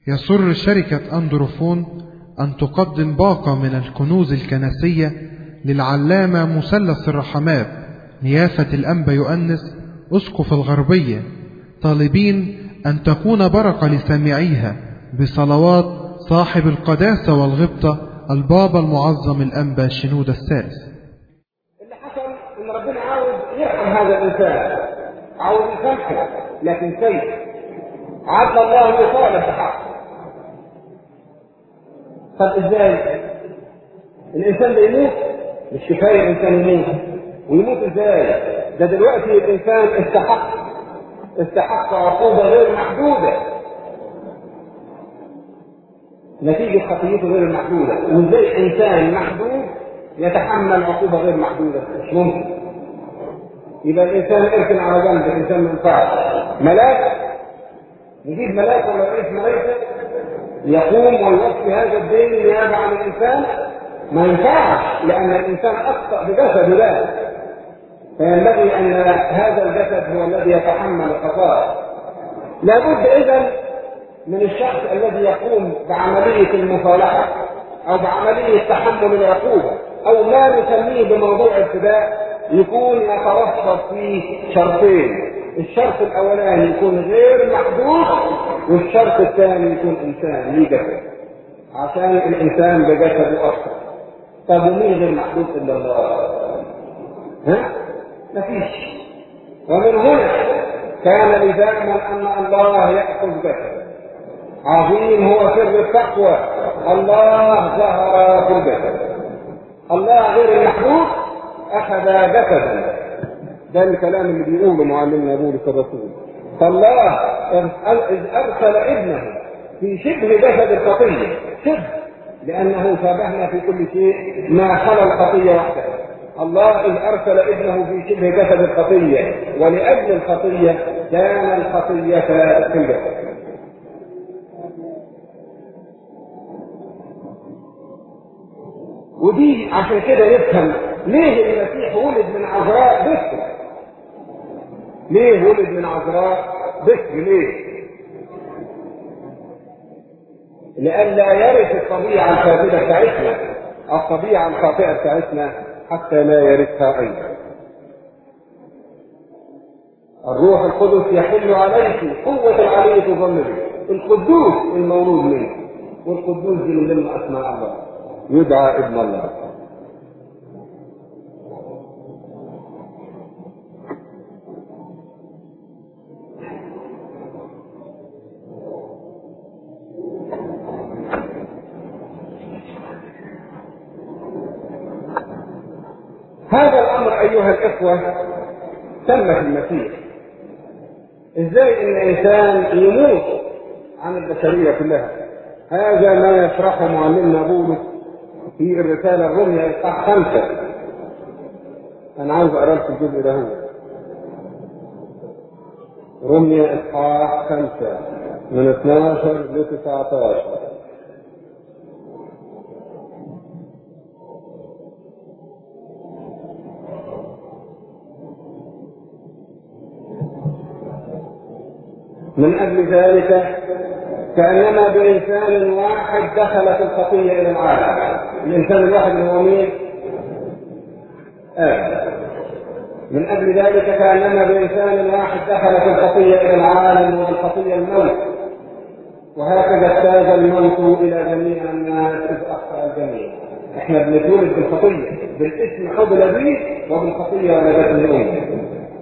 يسر شركة أندروفون أن تقدم باقة من الكنوز الكنسية للعلامة مثلث الرحمات نيافة الأنبا يؤنس أسقف الغربية طالبين أن تكون بركة لسامعيها بصلوات صاحب القداسة والغبطة البابا المعظم الأنبا شنود الثالث اللي حصل ان ربنا عاوز يرحم هذا الانسان عاوز يسامحه لكن كيف عدل الله لصالح بحق طب ازاي الانسان ده يموت مش كفايه الانسان يموت ويموت ازاي ده دلوقتي الانسان استحق استحق عقوبه غير محدوده نتيجه خطيته غير المحدوده وازاي انسان محدود يتحمل عقوبه غير محدوده مش ممكن يبقى الانسان اركن على جنب الانسان ما ينفعش ملاك نجيب ملاك ولا رئيس ملائكه يقوم ويوفي هذا الدين نيابه عن الانسان ما ينفعش لان الانسان اخطا بجسده لا فينبغي ان هذا الجسد هو الذي يتحمل الخطايا لابد اذا من الشخص الذي يقوم بعمليه المصالحه او بعمليه تحمل العقوبه او ما نسميه بموضوع الفداء يكون يترصد فيه شرطين الشرط الاولاني يكون غير محدود والشرط الثاني يكون انسان ليه جسد عشان الانسان بجسده اصلا طب ومين غير محدود الا الله ها مفيش ومن هنا كان لزاما ان الله ياخذ جسد عظيم هو سر التقوى الله ظهر في الجسد الله غير المحدود اخذ جسدا ده الكلام اللي بيقوله معلمنا بولس الرسول فالله اذ ارسل ابنه في شبه جسد الخطيه شبه لانه شابهنا في كل شيء ما خلا الخطيه وحدها الله اذ ارسل ابنه في شبه جسد الخطيه ولاجل الخطيه كان الخطيه في الجسد ودي عشان كده يفهم ليه المسيح ولد من عذراء بكر ليه ولد من عذراء بكر ليه لئلا يرث الطبيعة الفاسدة بتاعتنا الطبيعة الخاطئة بتاعتنا حتى لا يرثها أيضا الروح القدس يحل عليك قوة العلي تظن به القدوس المولود منه والقدوس دي من ضمن أسماء الله يدعى ابن الله هذا الامر ايها الاخوه تم في المسيح ازاي ان انسان يموت عن البشريه كلها هذا ما يشرحه معلمنا بولس في الرساله الرميه اصحاح خمسه انا عاوز اقرا لكم الجزء ده هو رميه اصحاح خمسه من 12 ل 19 من أجل ذلك كأنما بإنسان واحد دخلت الخطية إلى العالم الإنسان الواحد هو مين؟ آدم من أجل ذلك كأنما بإنسان واحد دخلت الخطية إلى العالم والخطية الموت وهكذا اجتاز الموت إلى جميع الناس إذ أخطأ الجميع احنا بنتولد بالخطية بالاسم حبل به وبالخطية ولدته الأم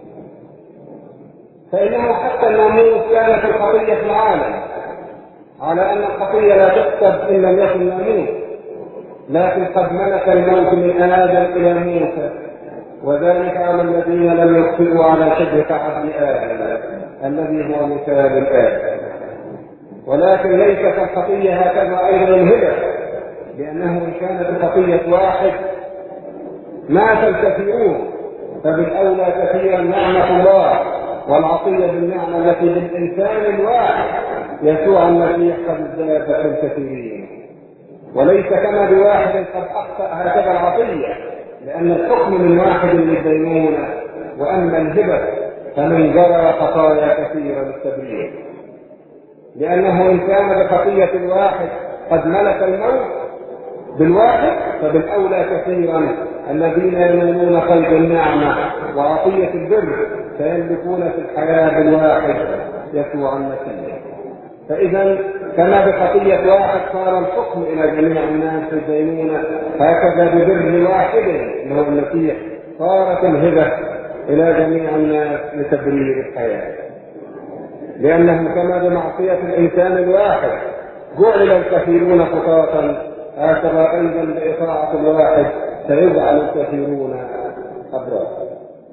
فإنه حتى الناموس كانت الخطية في العالم على أن الخطية لا تكتب إن لم يكن ناموس لكن قد ملك الموت من آدم إلى موسى وذلك على الذين لم يخطئوا على شبه عبد آدم الذي هو مثال الآدم ولكن ليست الخطية هكذا أيضا الهبة لأنه إن كانت الخطية واحد مات الكثيرون فبالأولى كثيرا نعمة الله والعطية بالنعمة التي بالإنسان الواحد يسوع المسيح قد ازداد في الكثيرين وليس كما بواحد قد أخطأ هكذا العطية لأن الحكم من واحد للدينونة وأما الهبة فمن جرى خطايا كثيرة للتبرير لأنه إن كان بخطية الواحد قد ملك الموت بالواحد فبالأولى كثيرا الذين ينالون خير النعمة وعطية البر سيملكون في الحياة بالواحد يسوع المسيح فإذا كما بخطية واحد صار الحكم إلى جميع الناس في الدينونة هكذا ببر واحد اللي هو المسيح صارت الهبة إلى جميع الناس لتبرير الحياة لأنه كما بمعصية الإنسان الواحد جعل الكثيرون خطاة هكذا أيضا بإطاعة الواحد سيجعل الكثيرون أبرار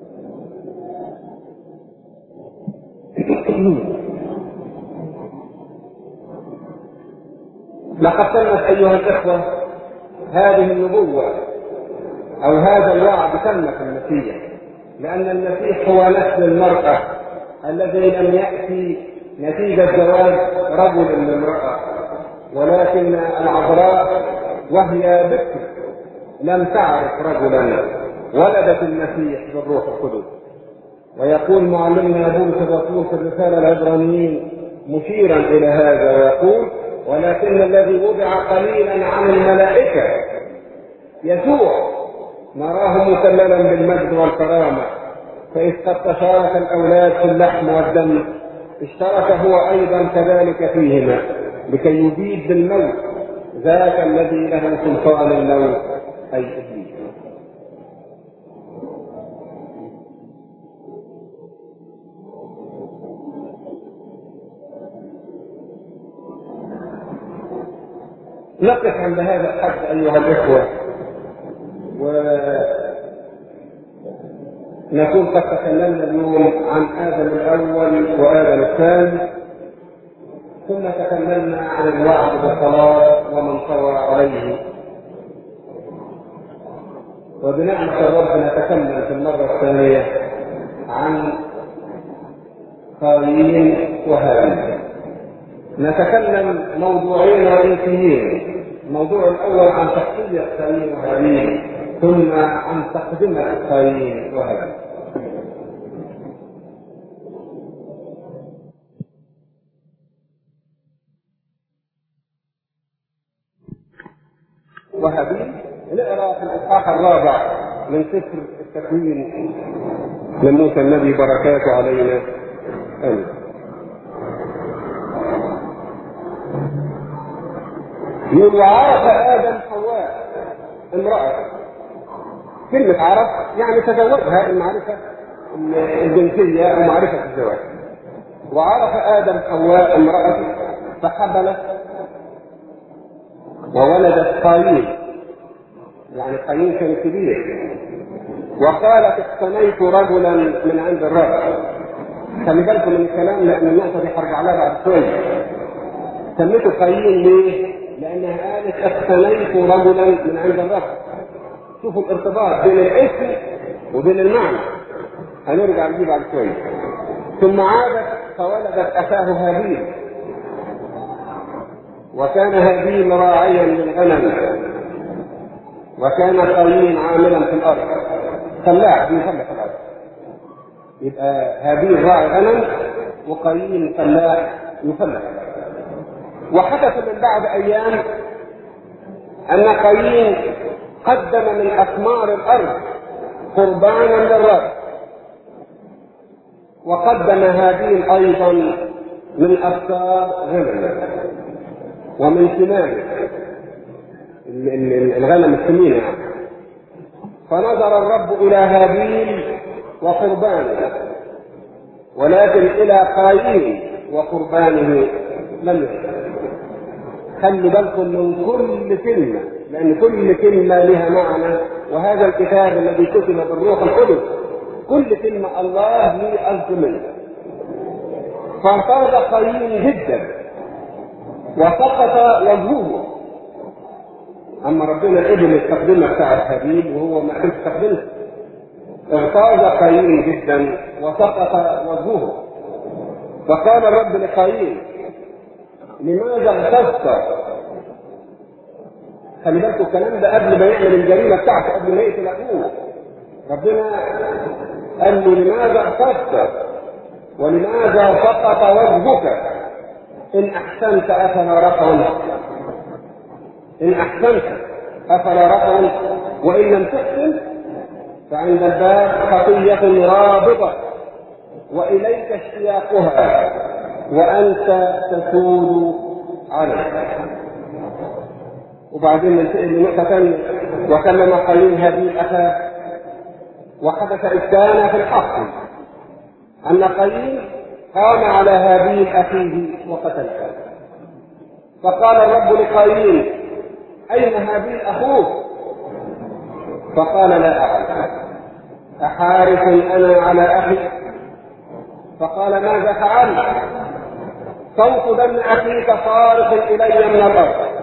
لقد تمت أيها الإخوة هذه النبوة أو هذا الوعد تم في المسيح لأن المسيح هو نسل المرأة الذي لم يأتي نتيجة زواج رجل من امرأة ولكن العذراء وهي بكر لم تعرف رجلا ولدت المسيح بالروح القدس ويقول معلمنا بولس الرسول في الرسالة العبرانيين مشيرا إلى هذا ويقول ولكن الذي وضع قليلا عن الملائكة يسوع نراه مسللا بالمجد والكرامة فإذ قد تشارك الأولاد في اللحم والدم اشترك هو أيضا كذلك فيهما لكي يبيد بالموت ذاك الذي له سلطان الموت أي إبليس نقف عند هذا الحد أيها الإخوة ونكون قد تكلمنا اليوم عن آدم الأول وآدم الثاني ثم تكلمنا عن الوعد بالصلاة ومن صبر عليه وبنعمة الرب نتكلم في المرة الثانية عن قايين وهابيل نتكلم موضوعين رئيسيين الموضوع الأول عن شخصية قايين وهابيل ثم عن تقدمة قايين وهابيل وهابيل نقرا في الاصحاح الرابع من سفر التكوين لموسى النبي بركاته علينا امين يقول وعرف ادم حواء امراه كلمة عرف يعني تزوجها المعرفة الجنسية أو معرفة الزواج وعرف آدم حواء امرأته فحبلت وولدت قايين يعني قايين كان كبير وقالت اقتنيت رجلا من عند الرب خلي بالكم من الكلام لان النقطه دي هرجع لها بعد شويه سميته قايين ليه؟ لانها قالت اقتنيت رجلا من عند الرب شوفوا الارتباط بين الاسم وبين المعنى هنرجع لدي بعد شويه ثم عادت فولدت اخاه هابيل وكان هابيل راعيا للغنم وكان قايين عاملا في الارض فلاح بيفلح في الارض يبقى هابيل راعي غنم وقايين فلاح يفلح وحدث من بعد ايام ان قايين قدم من اثمار الارض قربانا للرب وقدم هابيل ايضا من افكار غنم ومن ثمانه الغنم السمينه يعني فنظر الرب الى هابيل وقربانه ولكن الى قايين وقربانه لم يكن خلي بالكم من كل كلمه لان كل كلمه لها معنى وهذا الكتاب الذي كتب بالروح القدس كل كلمه الله لي قصد منها فارتاض قايين جدا وسقط وجهه اما ربنا قبل التقدمه بتاعت هابيل وهو ما قدرش يستخدمها اغتاظ قايين جدا وسقط وجهه فقال الرب لقايين لماذا اغتظت خلي بالكم الكلام ده قبل ما يعمل الجريمه بتاعته قبل ما يقتل اخوه ربنا قال له لماذا اغتظت ولماذا سقط وجهك إن أحسنت أفلا رفع إن أحسنت أفلا رفع وإن لم تحسن فعند الباب خطية رابضة وإليك اشتياقها وأنت تسود عليك وبعدين ننتقل لنقطة ثانية وكلم قليل هذه الأخاة وحدث إسكان في الحق أن قليل قام على هابيل أخيه وقتله فقال الرب لقايين أين هابيل أخوك؟ فقال لا أعلم أحارس أنا على أخي فقال ماذا فعلت؟ صوت دم أخيك صارخ إلي من الأرض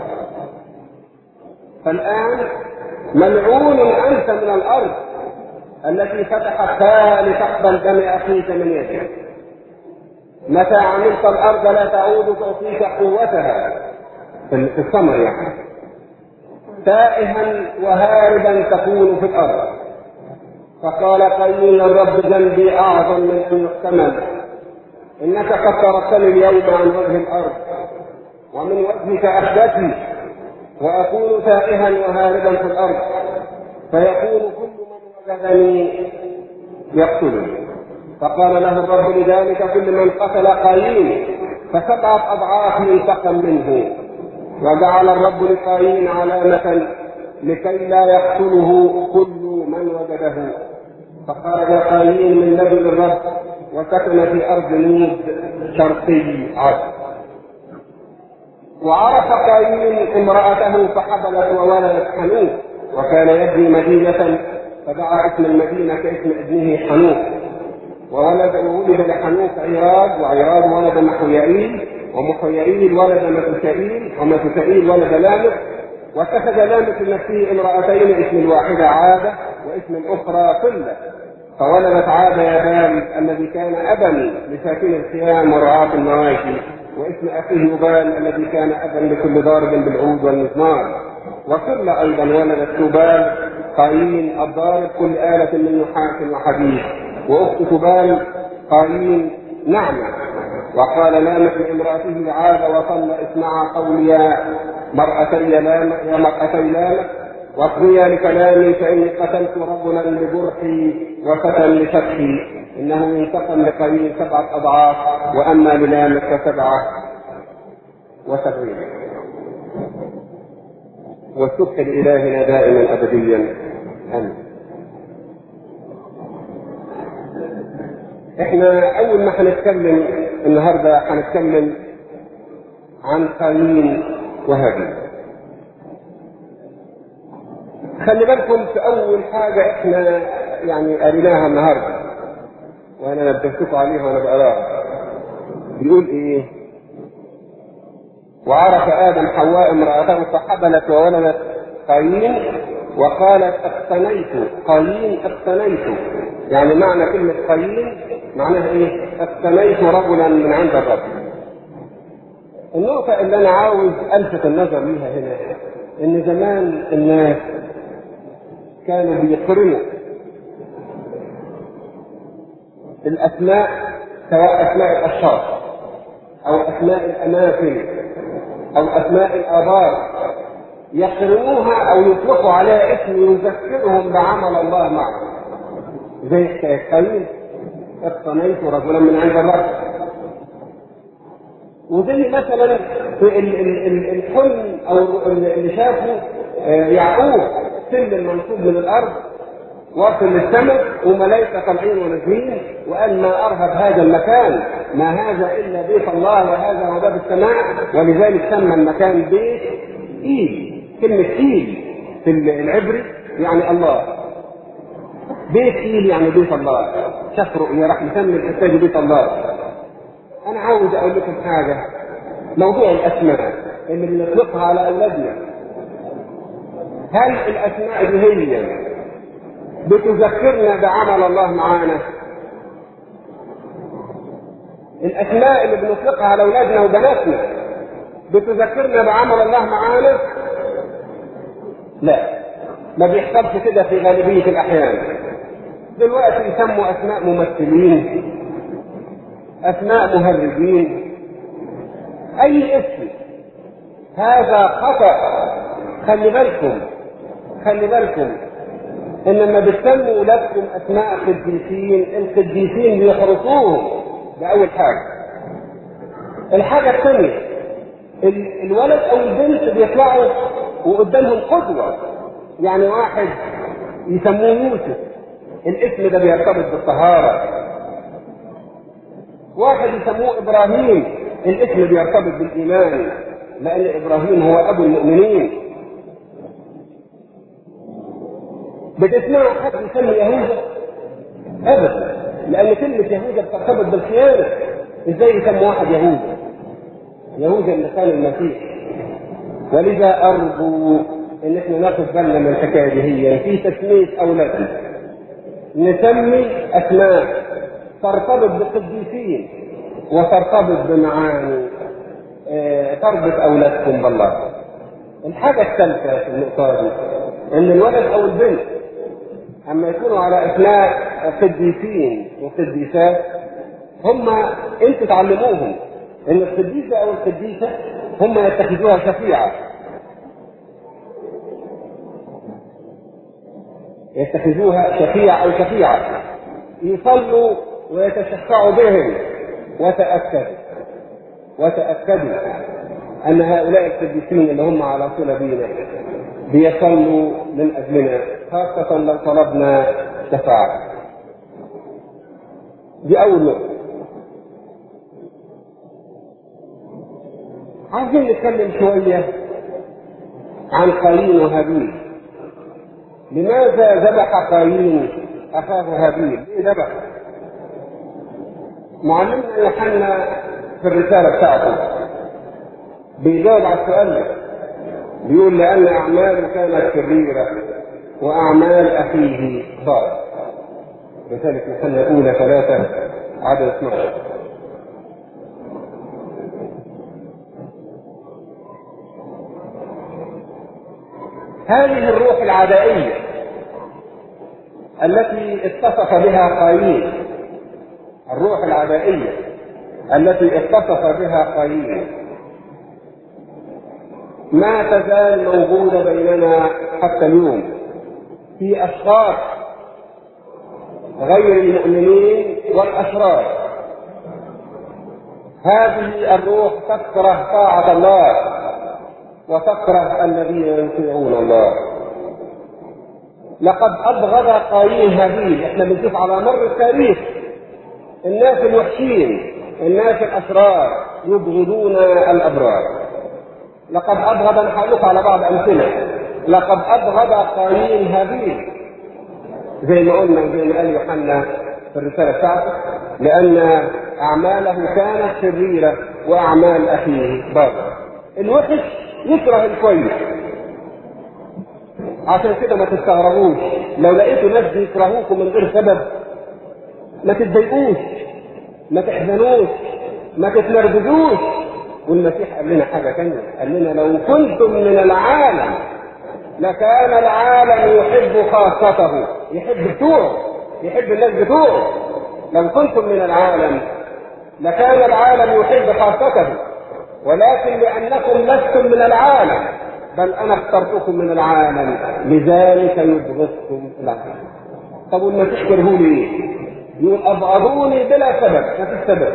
فالآن ملعون أنت من الأرض التي فتحتها لتقبل دم أخيك من يدك متى عملت الأرض لا تعود تعطيك قوتها في الثمر يعني تائها وهاربا تكون في الأرض فقال قيل الرب ذنبي أعظم من أن يحتمل إنك قد تركتني اليوم عن وجه الأرض ومن وجهك أخدتي وأكون تائها وهاربا في الأرض فيقول كل من وجدني يقتلني فقال له الرب لذلك كل من قتل قايين فسبعة أضعاف ينتقم منه وجعل الرب لقايين علامة لكي لا يقتله كل من وجده فخرج قايين من نبل الرب وسكن في أرض نود شرقي عرب وعرف قايين امرأته فحبلت وولدت حنوك وكان يبني مدينة فدعا اسم المدينة كاسم ابنه حنوك وولد وولد لحنوك عيراد وعيراد ولد محيائيل ومحيائيل ولد متسائيل ومتسائيل ولد لامك واتخذ لامك لنفسه امرأتين اسم الواحدة عادة واسم الأخرى قلة فولدت عادة يابان الذي كان أبا لساكن الخيام ورعاة المواشي واسم أخيه يبال الذي كان أبا لكل ضارب بالعود والمزمار وكل أيضا ولدت تبال قايين الضارب كل آلة من نحاس وحديد وأخت تبال قايين نعمة وقال لامك لامرأته عاد وصل اسمع قولي يا مرأتي لام يا مرأتي لامك واصغيا لكلامي فإني قتلت رجلا لجرحي وفتى لفتحي إنه انتقم لقليل سبعة أضعاف وأما للامك فسبعة وسبعين والسبح لإلهنا دائما أبديا آمين احنا أول ما هنتكلم النهارده هنتكلم عن قايين وهابيل خلي بالكم في أول حاجة احنا يعني قريناها النهارده وانا نبهتكم عليها وانا بقراها بيقول ايه وعرف ادم حواء امراته فحبلت وولدت قايين وقالت اقتنيت قايين اقتنيت يعني معنى كلمة قايين معناها ايه اقتنيت رجلا من عند الرب النقطة اللي انا عاوز الفت النظر ليها هنا ان زمان الناس كانوا بيقرنوا الأسماء سواء أسماء الأشخاص أو أسماء الأماكن أو أسماء الآبار يقرنوها أو يطلقوا عليها اسم يذكرهم بعمل الله معه زي حكاية قايين اقتنيت رجلا من عند الرب وزي مثلا في الحلم او اللي شافه يعقوب سلم منصوب من الارض واصل للسماء وملائكة طالعين ونازلين وقال ما أرهب هذا المكان ما هذا إلا بيت الله وهذا هو باب السماء ولذلك سمى المكان بيت إيل كلمة إيل في العبري يعني الله بيت إيل يعني بيت الله شاف رؤيا راح مسمي الحتة بيت الله أنا عاوز أقول لكم حاجة موضوع الأسماء اللي بنطلقها على أولادنا هل الأسماء دي هي بتذكرنا بعمل الله معانا الاسماء اللي بنطلقها على اولادنا وبناتنا بتذكرنا بعمل الله معانا لا ما بيحصلش كده في غالبيه الاحيان دلوقتي يسموا اسماء ممثلين اسماء مهرجين اي اسم هذا خطا خلي بالكم خلي بالكم ان لما بتسموا اولادكم اسماء قديسين القديسين بيحرسوهم ده اول حاجه الحاجه الثانيه الولد او البنت بيطلعوا وقدامهم قدوه يعني واحد يسموه يوسف الاسم ده بيرتبط بالطهاره واحد يسموه ابراهيم الاسم بيرتبط بالايمان لان ابراهيم هو ابو المؤمنين بتسمعوا حد يسمي يهوذا ابدا لان كلمه يهوذا بترتبط بالخيانه ازاي يسموا واحد يهوذا يهوذا اللي كان المسيح ولذا ارجو ان احنا ناخد بالنا من الحكايه دي هي في تسميه اولادنا نسمي اسماء ترتبط بالقديسين وترتبط بمعاني اه تربط اولادكم بالله الحاجه الثالثه في النقطه دي ان الولد او البنت اما يكونوا على اسماء قديسين وقديسات هم انتوا تعلموهم ان القديسه او القديسه هم يتخذوها شفيعه يتخذوها شفيع او شفيعه يصلوا ويتشفعوا بهم وتاكدوا وتاكدوا ان هؤلاء القديسين اللي هم على صله بينا بيصلوا من اجلنا خاصه لو طلبنا شفاعه دي اول نقطه عايزين نتكلم شويه عن قايين وهابيل لماذا ذبح قايين اخاه هابيل ليه ذبح معلمنا يوحنا في الرساله بتاعته بيجاوب على السؤال ده بيقول لان اعماله كانت شريره واعمال اخيه ضار رساله يوحنا الاولى ثلاثه عدد 12 هذه الروح العدائية التي اتصف بها قايين الروح العدائية التي اتصف بها قايين ما تزال موجودة بيننا حتى اليوم في أشخاص غير المؤمنين والأشرار هذه الروح تكره طاعة الله وتكره الذين يطيعون الله لقد ابغض قايين هابيل احنا بنشوف على مر التاريخ الناس الوحشين الناس الاشرار يبغضون الابرار لقد ابغض نحاولك على بعض امثله لقد ابغض قايين هابيل زي ما قلنا وزي ما قال يوحنا في الرساله بتاعته لان اعماله كانت شريره واعمال اخيه باطله الوحش يكره الكويس عشان كده ما تستغربوش لو لقيتوا ناس بيكرهوكم من غير سبب ما تتضايقوش ما تحزنوش ما تتنرفزوش والمسيح قال لنا حاجة تانية قال لنا لو كنتم من العالم لكان العالم يحب خاصته يحب بتوعه يحب الناس بتوعه لو كنتم من العالم لكان العالم يحب خاصته ولكن لأنكم لستم من العالم بل أنا اخترتكم من العالم لذلك يبغضكم العالم طب والمسيح كرهوا لي ايه؟ يقول أبغضوني بلا سبب ما فيش سبب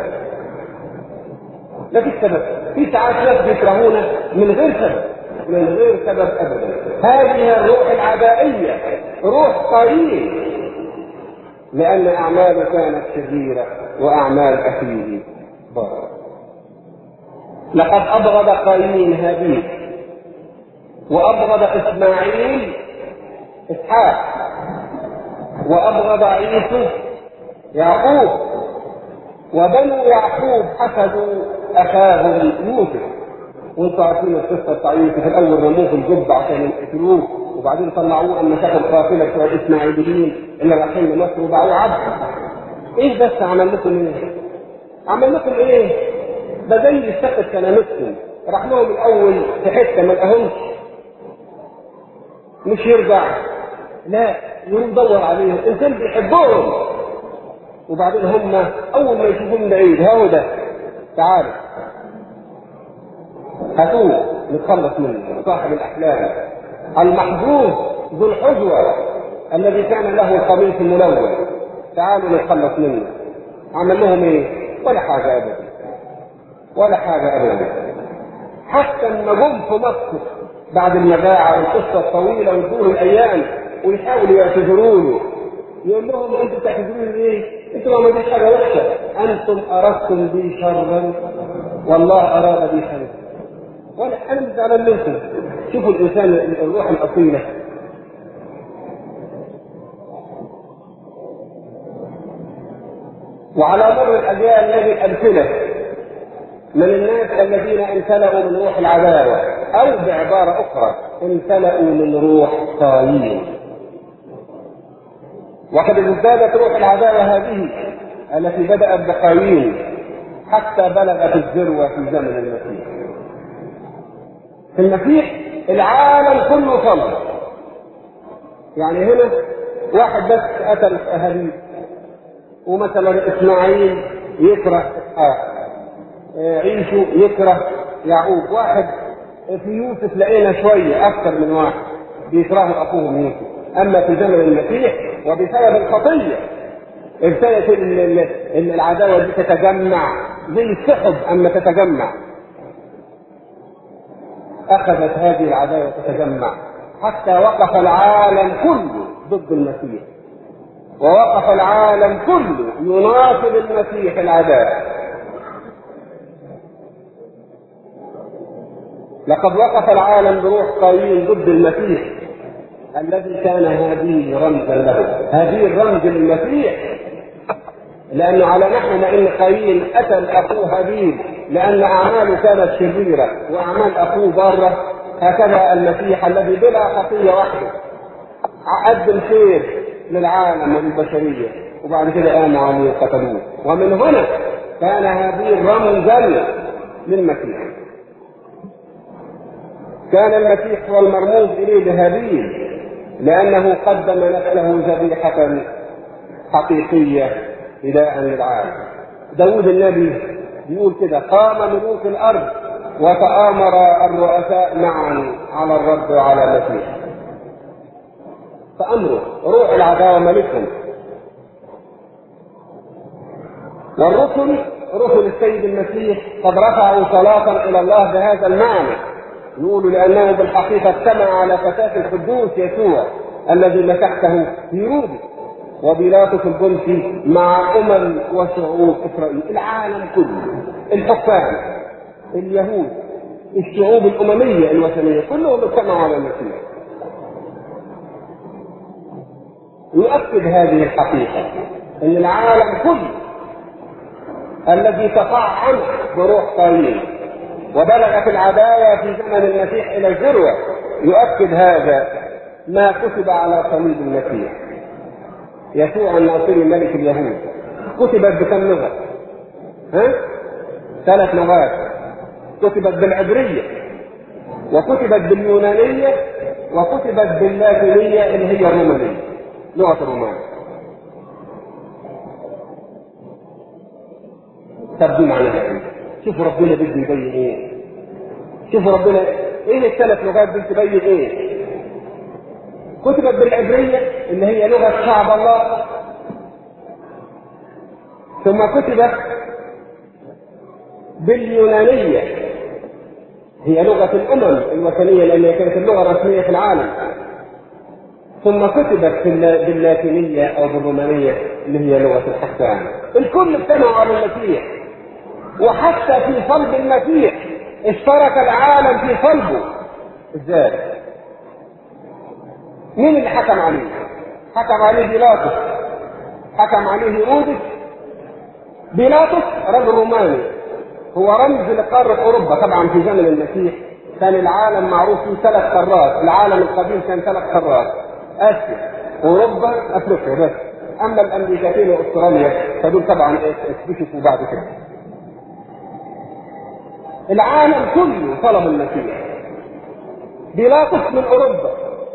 ما فيش سبب في ساعات ناس بيكرهونا من غير سبب من غير سبب أبدا هذه الروح العدائية روح قليل لأن أعماله كانت شريرة وأعمال أخيه ضارة لقد أبغض قايين هابيل وأبغض إسماعيل إسحاق وأبغض عيسو يعقوب وبنو يعقوب حسدوا أخاهم يوسف وانتوا عارفين القصة بتاع يوسف الأول رموه في الجب عشان يقتلوه وبعدين طلعوه أما شافوا القافلة بتوع الإسماعيليين اللي رايحين لمصر وباعوه عبد إيه بس عمل لكم إيه؟ عمل لكم إيه؟ ده زي يستقد كلامتكم راح لهم الاول في حته ما لقاهمش مش يرجع لا يقوم يدور عليهم انسان بيحبهم وبعدين هم اول ما يشوفوهم بعيد هو ده تعالوا هاتوه نتخلص منه صاحب الاحلام المحظوظ ذو الحجوه الذي كان له القميص الملون تعالوا نتخلص منه عمل لهم ايه؟ ولا حاجه ابدا ولا حاجه ابدا حتى لما جم في مصر بعد المجاعه والقصه الطويله وطول الايام ويحاولوا يعتذروا له يقول لهم انتوا بتعتذروا لي ايه؟ انتوا ما عملتوش حاجه وحشه انتم اردتم بي شرا والله اراد بي خيرا ولا انا مش زعلان منكم شوفوا الانسان الروح الاصيله وعلى مر الاجيال نجد امثله من الناس الذين امتلأوا من روح العداوه او بعباره اخرى امتلأوا من روح قايين وقد ازدادت روح العداوه هذه التي بدأت بقايين حتى بلغت الذروه في زمن المسيح في المسيح العالم كله صلى يعني هنا واحد بس قتل هابيل ومثلا اسماعيل يكره اسحاق عيسو يكره يعقوب واحد في يوسف لقينا شويه اكثر من واحد بيكرهوا اخوهم يوسف اما في زمن المسيح وبسبب الخطيه ابتدت العداوه دي تتجمع زي السحب اما تتجمع اخذت هذه العداوه تتجمع حتى وقف العالم كله ضد المسيح ووقف العالم كله يناصب المسيح العداء لقد وقف العالم بروح قايين ضد المسيح الذي كان هابيل رمزا له هابيل رمز للمسيح لانه على نحو ما ان قايين قتل اخوه هابيل لان اعماله كانت شريره واعمال اخوه ضاره هكذا المسيح الذي بلا خطيه وحده قدم خير للعالم وللبشريه وبعد كده قاموا عليه وقتلوه ومن هنا كان هابيل رمزا للمسيح كان المسيح هو المرموز اليه بهابيل لانه قدم نفسه ذبيحه حقيقيه فداء للعالم داود النبي بيقول كده قام ملوك الارض وتآمر الرؤساء معا على الرب وعلى المسيح فأمره روح العداوة ملكهم والرسل رسل السيد المسيح قد رفعوا صلاة إلى الله بهذا المعنى يقولوا لأنه بالحقيقة اجتمع على فتاة القدوس يسوع الذي مسحته هيرودس وبيلاطس الجنسي مع أمم وشعوب إسرائيل العالم كله الحكام اليهود الشعوب الأممية الوثنية كلهم اجتمعوا على المسيح يؤكد هذه الحقيقة أن العالم كله الذي تفعل بروح قايين وبلغت العداوة في زمن المسيح إلى الذروة يؤكد هذا ما كتب على صليب المسيح يسوع الناصري ملك اليهود كتبت بكم لغة؟ ها؟ ثلاث لغات كتبت بالعبرية وكتبت باليونانية وكتبت باللاتينية اللي هي الرومانية لغة الرومان طب دي معناها ايه؟ شوفوا ربنا بده يبين ايه؟ شوفوا ربنا ايه الثلاث لغات دي تبين ايه؟ كتبت بالعبرية اللي هي لغة شعب الله ثم كتبت باليونانية هي لغة الأمم الوثنية لأنها كانت اللغة الرسمية في العالم ثم كتبت باللاتينية أو بالرومانية اللي هي لغة الحكام الكل اجتمعوا على المسيح وحتى في صلب المسيح اشترك العالم في صلبه ازاي؟ مين اللي حكم عليه؟ حكم عليه بيلاطس حكم عليه هيرودس بيلاطس رجل روماني هو رمز لقارة أوروبا طبعا في زمن المسيح كان العالم معروف فيه ثلاث قارات العالم القديم كان ثلاث قارات آسيا أوروبا أفريقيا بس أما الأمريكتين وأستراليا فدول طبعا اكتشفوا بعد كده العالم كله طلب المسيح بيلاطس من أوروبا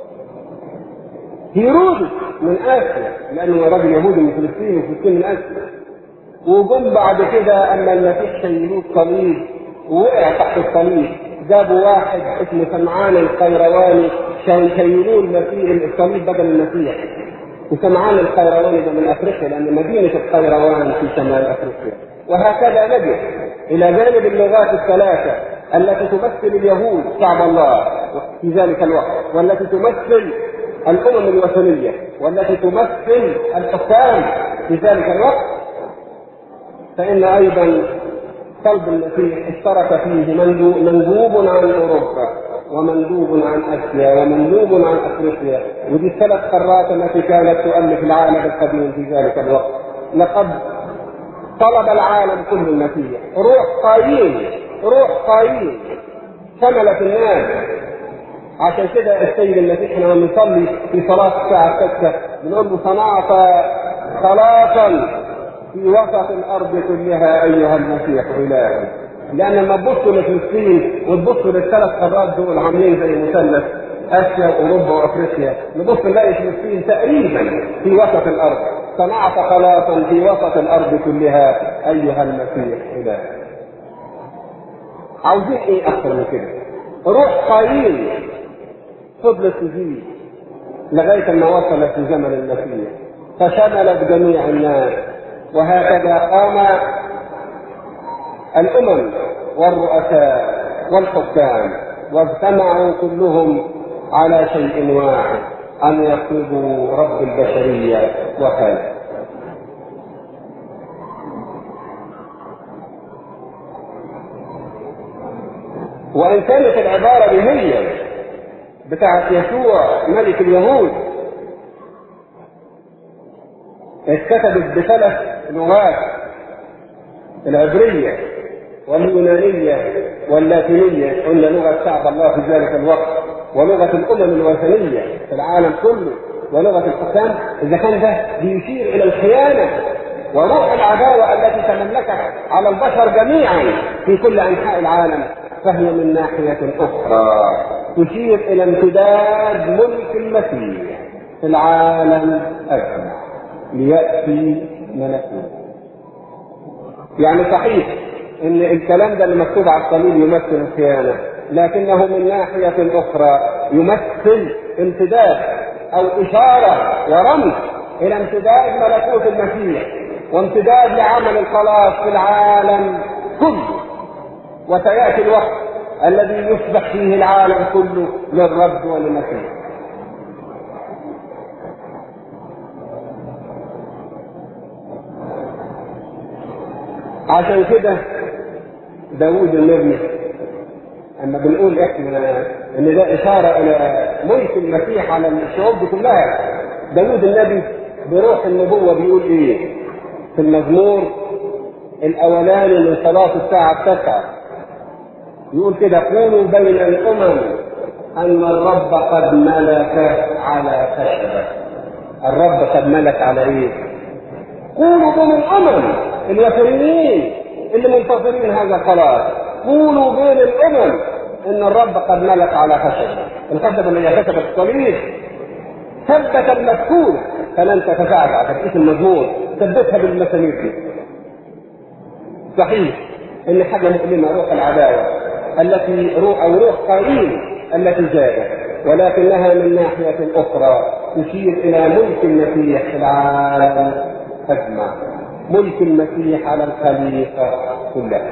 هيرودس من آسيا لأنه راجل يهودي من فلسطين وفلسطين من آسيا وجم بعد كده اما المسيح شيلوه الصليب ووقع تحت الصليب جابوا واحد اسمه سمعان القيرواني كان يشيلوه المسيح الصليب بدل المسيح وسمعان القيرواني ده من افريقيا لان مدينه القيروان في شمال افريقيا وهكذا نجد الى جانب اللغات الثلاثه التي تمثل اليهود شعب الله في ذلك الوقت والتي تمثل الامم الوثنيه والتي تمثل الحكام في ذلك الوقت فان ايضا قلب المسيح اشترك فيه مندوب عن اوروبا ومندوب عن اسيا ومندوب عن افريقيا ودي الثلاث قارات التي كانت تؤلف العالم القديم في ذلك الوقت لقد طلب العالم كل المسيح روح قايين روح قايين شملت الناس عشان كده السيد المسيح لما بنصلي في صلاه الساعه 6 بنقول له صنعت خلاصا في وسط الارض كلها ايها المسيح الهي لان لما تبصوا لفلسطين وتبصوا للثلاث قارات دول عاملين زي مثلث اسيا واوروبا وافريقيا نبص نلاقي فلسطين تقريبا في وسط الارض صنعت خلاصا في وسط الارض كلها ايها المسيح الهي عاوزين ايه اكثر من كده روح قايين فضلت تزيد لغايه ما وصلت في زمن المسيح فشملت جميع الناس وهكذا قام الامم والرؤساء والحكام واجتمعوا كلهم على شيء واحد ان يطلبوا رب البشريه وخالق وان كانت العباره دي هي بتاعت يسوع ملك اليهود اتكتبت بثلاث لغات العبرية واليونانية واللاتينية قلنا لغة شعب الله في ذلك الوقت ولغة الأمم الوثنية في العالم كله ولغة الحكام إذا كان ده بيشير إلى الخيانة وروح العداوة التي تملكت على البشر جميعا في كل أنحاء العالم فهي من ناحية أخرى تشير إلى امتداد ملك المسيح في العالم أجمع ليأتي ملكوت يعني صحيح ان الكلام ده اللي مكتوب على الصليب يمثل الخيانة لكنه من ناحية أخرى يمثل امتداد أو إشارة ورمز إلى امتداد ملكوت المسيح وامتداد لعمل الخلاص في العالم كله وسيأتي الوقت الذي يصبح فيه العالم كله للرب وللمسيح عشان كده داوود النبي اما بنقول احنا ان ده اشاره الى ملك المسيح على الشعوب دي كلها داوود النبي بروح النبوه بيقول ايه في المزمور الاولاني من صلاه الساعه التاسعه يقول كده قولوا بين الامم ان الرب قد ملك على خشبه الرب قد ملك على ايه قولوا بين الامم الوثنيين اللي منتظرين هذا الخلاص قولوا بين الامم ان الرب قد ملك على خشبه الخشبه اللي هي خشبه الصليب ثبت المسكون فلن تتزعزع تثبيت المزمور ثبتها بالمسامير دي صحيح ان حاجه مؤلمه روح العداوه التي روح او روح قائل التي زادت ولكنها من ناحيه اخرى تشير الى ملك المسيح في العالم اجمع ملك المسيح على الخليقه كلها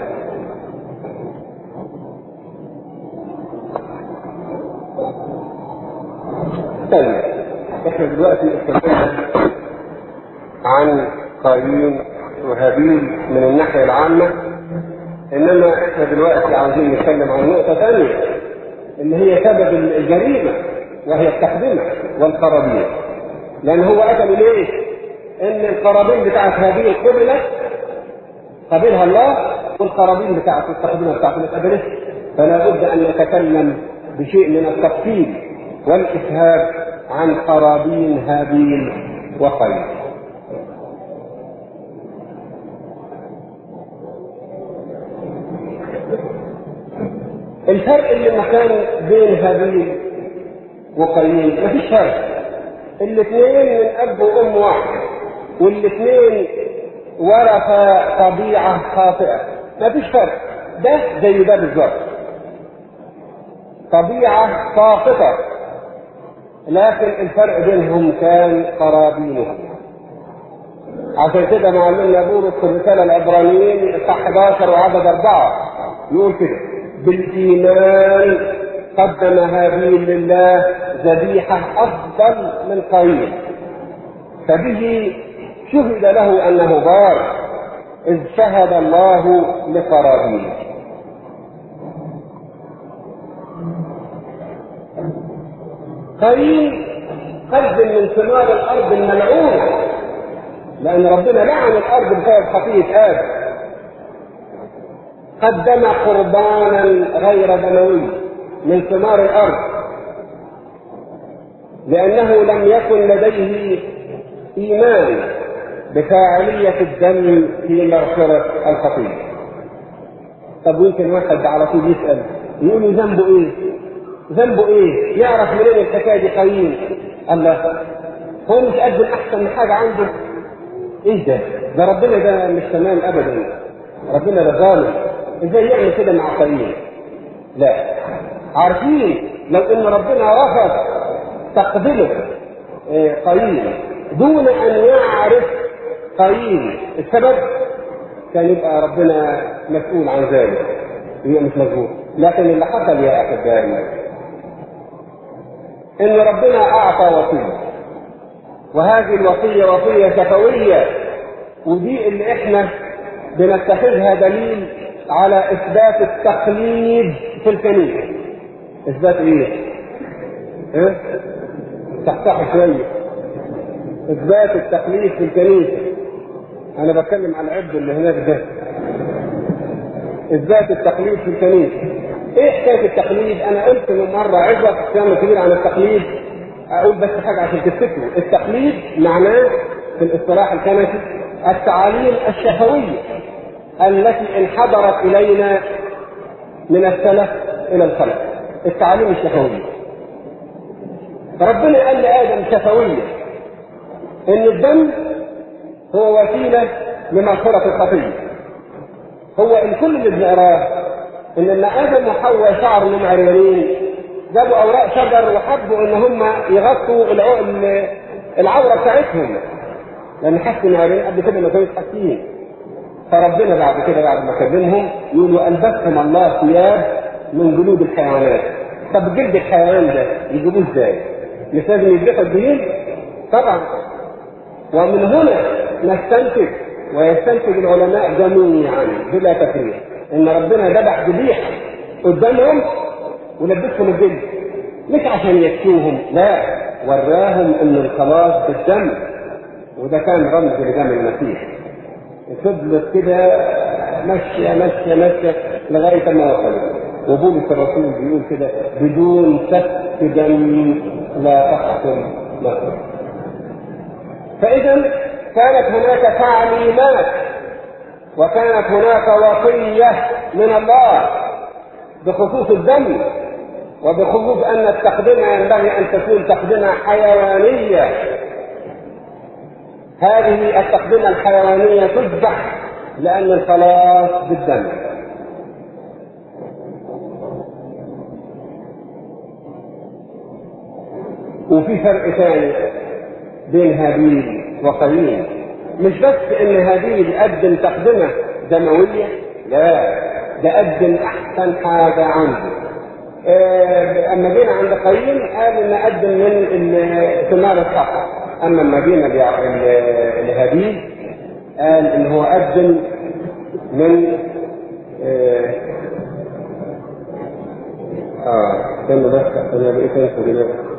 طيب احنا دلوقتي اتكلمنا عن قايين وهابيل من الناحيه العامه انما احنا دلوقتي عاوزين نتكلم عن نقطه ثانيه اللي هي سبب الجريمه وهي التقدمه والقرابين لان هو قتلوا ليه؟ ان القرابين بتاعت هابيل قبلت قبلها الله والقرابين بتاعت التقدمه بتاعته ما اتقبلتش فلا بد ان نتكلم بشيء من التفصيل والاسهاب عن قرابين هابيل وقيل الفرق اللي كان بين هابيل وقايين مفيش فرق الاثنين من اب وام واحد والاثنين ورث طبيعه خاطئه مفيش فرق ده زي ده بالظبط طبيعة ساقطة لكن الفرق بينهم كان قرابينهم عشان كده معلمنا بولس في الرسالة العبرانيين اصحاح 11 وعدد أربعة يقول كده بالإيمان قدم هابيل لله ذبيحة أفضل من قايين فبه شهد له أنه بار إذ شهد الله لقرابين قايين قدم من ثمار الأرض الملعونة لأن ربنا لعن الأرض بسبب خطية آدم قدم قربانا غير دموي من ثمار الأرض لأنه لم يكن لديه إيمان بفاعلية الدم في مغفرة الخطية. طب يمكن واحد على طول يسأل يقول له ذنبه إيه؟ ذنبه إيه؟ يعرف منين الحكاية دي قايين؟ الله هو مش قدم أحسن من حاجة عنده؟ إيه ده؟ ده ربنا ده مش تمام أبدا. ربنا ده ظالم. إزاي يعمل كده مع قايين؟ لا. عارفين لو إن ربنا رفض تقبله قايين دون ان يعرف قايين السبب كان يبقى ربنا مسؤول عن ذلك هي مش مظبوط لكن اللي حصل يا احبائي ان ربنا اعطى وصيه وهذه الوصيه وصيه شفويه ودي اللي احنا بنتخذها دليل على اثبات التقليد في الكنيسه اثبات ايه؟ ايه؟ تحتاح شويه اثبات التقليد في الكنيسه انا بتكلم عن العبد اللي هناك ده اثبات التقليد في الكنيسه ايه حكايه التقليد انا قلت من مره عظه كلام كبير عن التقليد اقول بس حاجه عشان تفتكروا التقليد معناه في الاصطلاح الكنسي التعاليم الشفويه التي انحدرت الينا من السلف الى الخلف التعاليم الشفويه فربنا قال لادم شفويا ان الدم هو وسيله لمغفره الخطيه هو الكل اللي بنقراه ان لما ادم وحواء شعروا انهم عريانين جابوا اوراق شجر وحبوا ان هم يغطوا العوره بتاعتهم لان حسوا ان عريانين قبل كده ما كانوش حاسين فربنا بعد كده بعد ما كلمهم يقول والبسهم الله ثياب من جلود الحيوانات طب جلد الحيوان ده يجيبوه ازاي؟ مش لازم يذبحوا الجليل؟ طبعا ومن هنا نستنتج ويستنتج العلماء جميعا بلا تفريق ان ربنا ذبح ذبيحه قدامهم ولبسهم الجلد مش عشان يكفوهم لا وراهم ان الخلاص بالدم وده كان رمز لدم المسيح فضلت كده ماشيه ماشيه ماشيه لغايه ما وصلت وبولس الرسول بيقول كده بدون سفك دم لا تحصل نصر فاذا كانت هناك تعليمات وكانت هناك وصيه من الله بخصوص الدم وبخصوص ان التقدمه ينبغي ان تكون تقدمه حيوانيه هذه التقدمه الحيوانيه تذبح لان الخلاص بالدم وفي فرق ثاني بين هابيل وقايين مش بس ان هابيل قدم تقدمه دمويه لا ده قدم احسن حاجه عنده آه اما جينا عند قايين قال ان قدم من ثمار الصح اما لما جينا لهابيل قال ان هو قدم من اه, آه. استنى بس انا بقيت انسى دلوقتي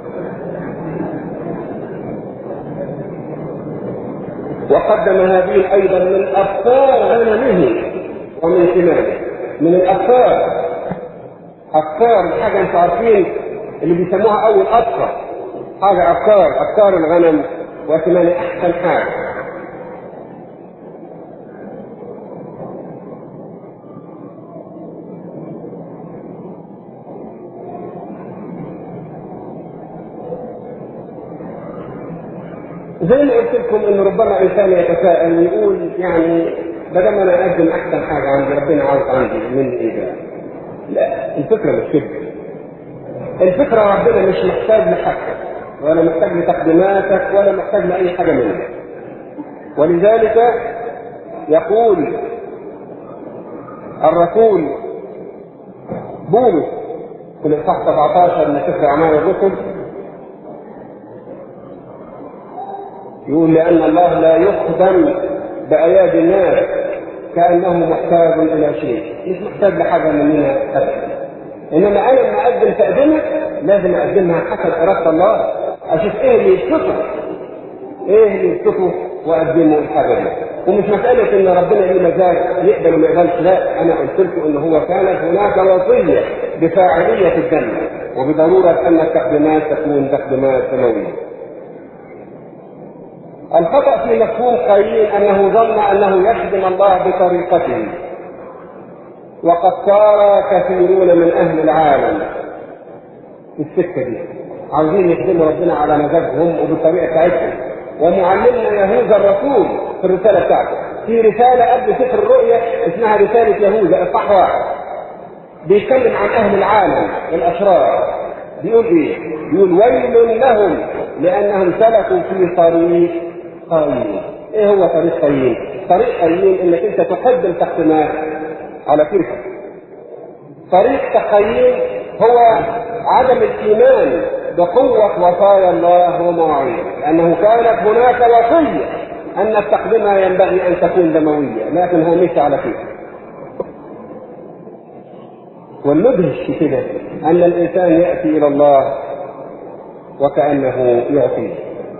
وقدم هابيل ايضا من ابصار غنمه ومن ثمانه من الابصار ابصار حاجه انتوا عارفين اللي بيسموها اول ابصر حاجه ابصار ابصار الغنم وثمان احسن حاجه زي ما قلت لكم ان ربما انسان يتساءل ويقول يعني بدل ما انا اقدم احسن حاجه عندي ربنا عاوز عندي مني ايه ده؟ لا الفكره مش كده الفكرة ربنا مش محتاج لحاجتك ولا محتاج لتقديماتك ولا محتاج لأي حاجة منك ولذلك يقول الرسول بولس في الإصحاح 17 من سفر أعمال الرسل يقول لأن الله لا يخدم بأيادي الناس كأنه محتاج إلى شيء مش محتاج لحاجة مننا أبدا إنما أنا لما أقدم تقدمة لازم أقدمها حسب إرادة الله أشوف إيه اللي يسقطه إيه اللي يسقطه وأقدمه الحاجة دي ومش مسألة إن ربنا ليه مزاج يقبل وما يقبلش لا أنا قلت لكم إن هو كانت هناك وصية بفاعلية الجنة وبضرورة أن التقديمات تكون تقديمات سماوية. الخطأ في مفهوم قايين أنه ظن أنه يخدم الله بطريقته وقد صار كثيرون من أهل العالم في السكة دي عاوزين يخدموا ربنا على مزاجهم وبالطريقة بتاعتهم ومعلمنا يهوذا الرسول في الرسالة بتاعته في رسالة قبل سفر الرؤيا اسمها رسالة يهوذا إصحاح واحد بيتكلم عن أهل العالم الأشرار بيقول إيه؟ بيقول ويل لهم لأنهم سلكوا في طريق قايين إيه هو طريق قايين؟ طريق قايين إنك أنت تقدم تقديمات على كيفك طريق تقييم هو عدم الإيمان بقوة وصايا الله ومواعيده لأنه كانت هناك وصية أن التقدمة ينبغي أن تكون دموية لكن هو مشي على كده والمدهش في كده أن الإنسان يأتي إلى الله وكأنه يعطيه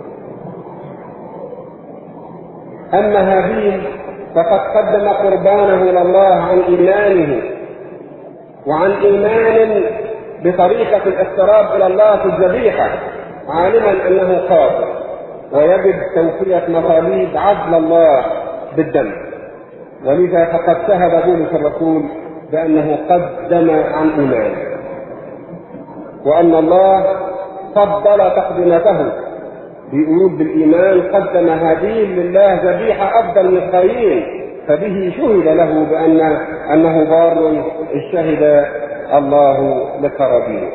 أما هابيل فقد قدم قربانه إلى الله عن إيمانه وعن إيمان بطريقة الاقتراب إلى الله في الذبيحة عالما أنه قادر ويجب توفية مطالب عدل الله بالدم ولذا فقد شهد بولس الرسول بأنه قدم عن إيمان وأن الله فضل تقدمته بيقول بالإيمان قدم هابيل لله ذبيحة أفضل من قايين فبه شهد له بأن أنه بار شهد الله لقرابين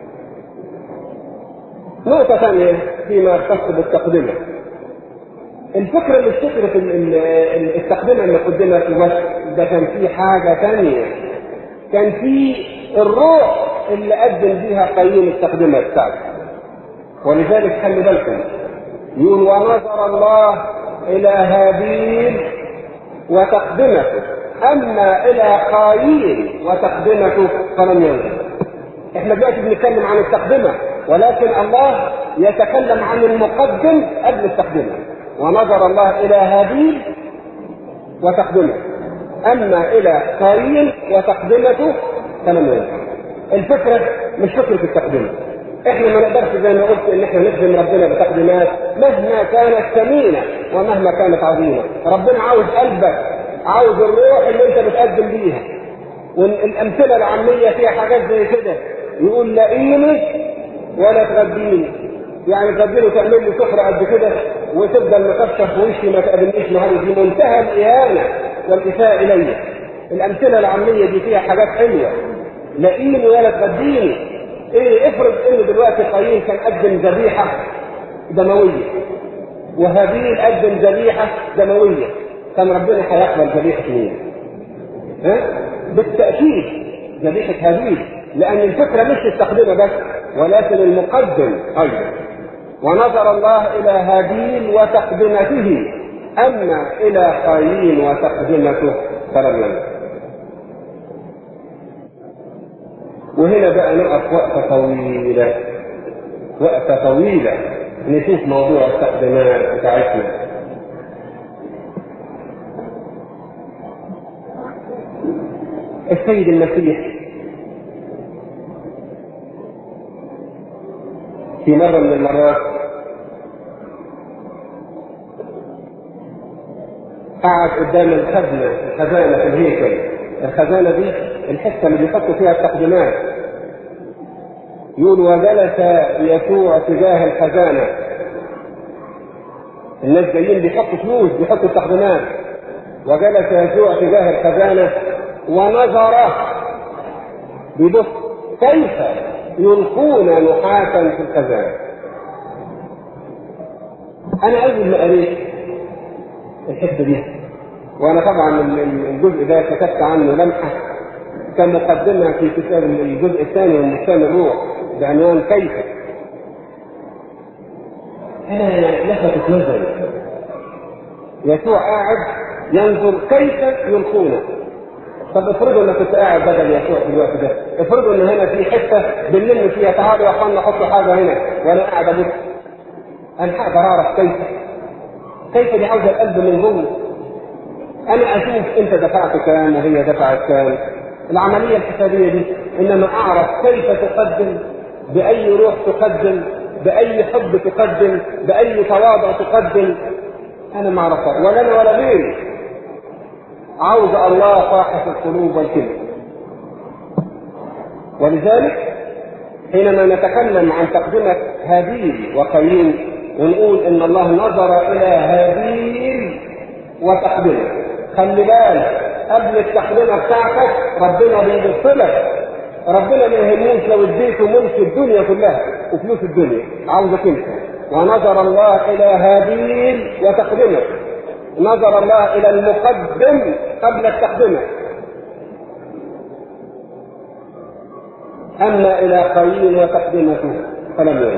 نقطة ثانية فيما يختص بالتقدمة الفكرة مش فكرة التقدمة اللي قدمت بس ده كان في حاجة ثانية كان في الروح اللي قدم بيها قيم التقدمة بتاعته ولذلك خلي بالكم يقول ونظر الله إلى هابيل وتقدمته أما إلى قايين وتقدمته فلم ينظر احنا دلوقتي بنتكلم عن التقدمة ولكن الله يتكلم عن المقدم قبل التقدمة ونظر الله إلى هابيل وتقدمه أما إلى قايين وتقدمته فلم ينظر الفكرة مش فكرة التقدمة احنا ما نقدرش زي ما قلت ان احنا نخدم ربنا بتقديمات مهما كانت ثمينه ومهما كانت عظيمه ربنا عاوز قلبك عاوز الروح اللي انت بتقدم بيها والامثله العاميه فيها حاجات زي كده يقول لاقيني ولا تغديني يعني تغديني وتعمل لي سفره قد كده وتفضل مكشف في وشي ما تقابلنيش نهاري دي منتهى الاهانه والاساءه الي الامثله العاميه دي فيها حاجات حلوه لاقيني ولا تغديني ايه افرض ان دلوقتي قايين كان قدم ذبيحه دمويه وهابيل قدم ذبيحه دمويه كان ربنا هيقبل ذبيحه مين؟ ها؟ بالتاكيد ذبيحه هابيل لان الفكره مش التقدمه بس ولكن المقدم ايضا ونظر الله الى هابيل وتقدمته اما الى قايين وتقدمته فلم ينظر وهنا بقى نقف وقفة طويلة وقفة طويلة نشوف موضوع التقديمات بتاعتنا السيد المسيح في مرة من المرات قعد قدام الخزنة الخزانة في الهيكل الخزانة دي الحته اللي بيحطوا فيها التقديمات يقول وجلس يسوع تجاه الخزانه الناس جايين بيحطوا فلوس بيحطوا التقديمات وجلس يسوع تجاه الخزانه ونظر بيبص كيف يلقون نحاسا في الخزائن انا اول ما قريت الحته دي وانا طبعا الجزء ده كتبت عنه لمحه كان مقدمها في كتاب الجزء الثاني من لسان الروح بعنوان كيف انا لفتت نظري يسوع قاعد ينظر كيف يلقونه طب افرضوا انك كنت قاعد بدل يسوع في الوقت ده افرضوا ان هنا في حته بنلم فيها تعالوا يا اخوانا حطوا حاجه هنا وانا قاعد ابص انا هقدر اعرف كيف كيف دي عاوزه القلب من جوه انا اشوف انت دفعت كام وهي دفعت كام العمليه الحسابيه دي انما اعرف كيف تقدم باي روح تقدم باي حب تقدم باي تواضع تقدم انا ما اعرفها ولا انا ولا غيري عاوز الله صاحب القلوب والكلمه ولذلك حينما نتكلم عن تقدمة هابيل وقايين ونقول ان الله نظر الى هابيل وتقدمه خلي بالك قبل التقدمة بتاعتك ربنا بيبص لك ربنا ما يهموش لو اديته ملك الدنيا كلها وفلوس الدنيا عاوزك انت ونظر الله الى هابيل وتقدمه نظر الله الى المقدم قبل التقدمه اما الى قايين وتقدمته فلم يرد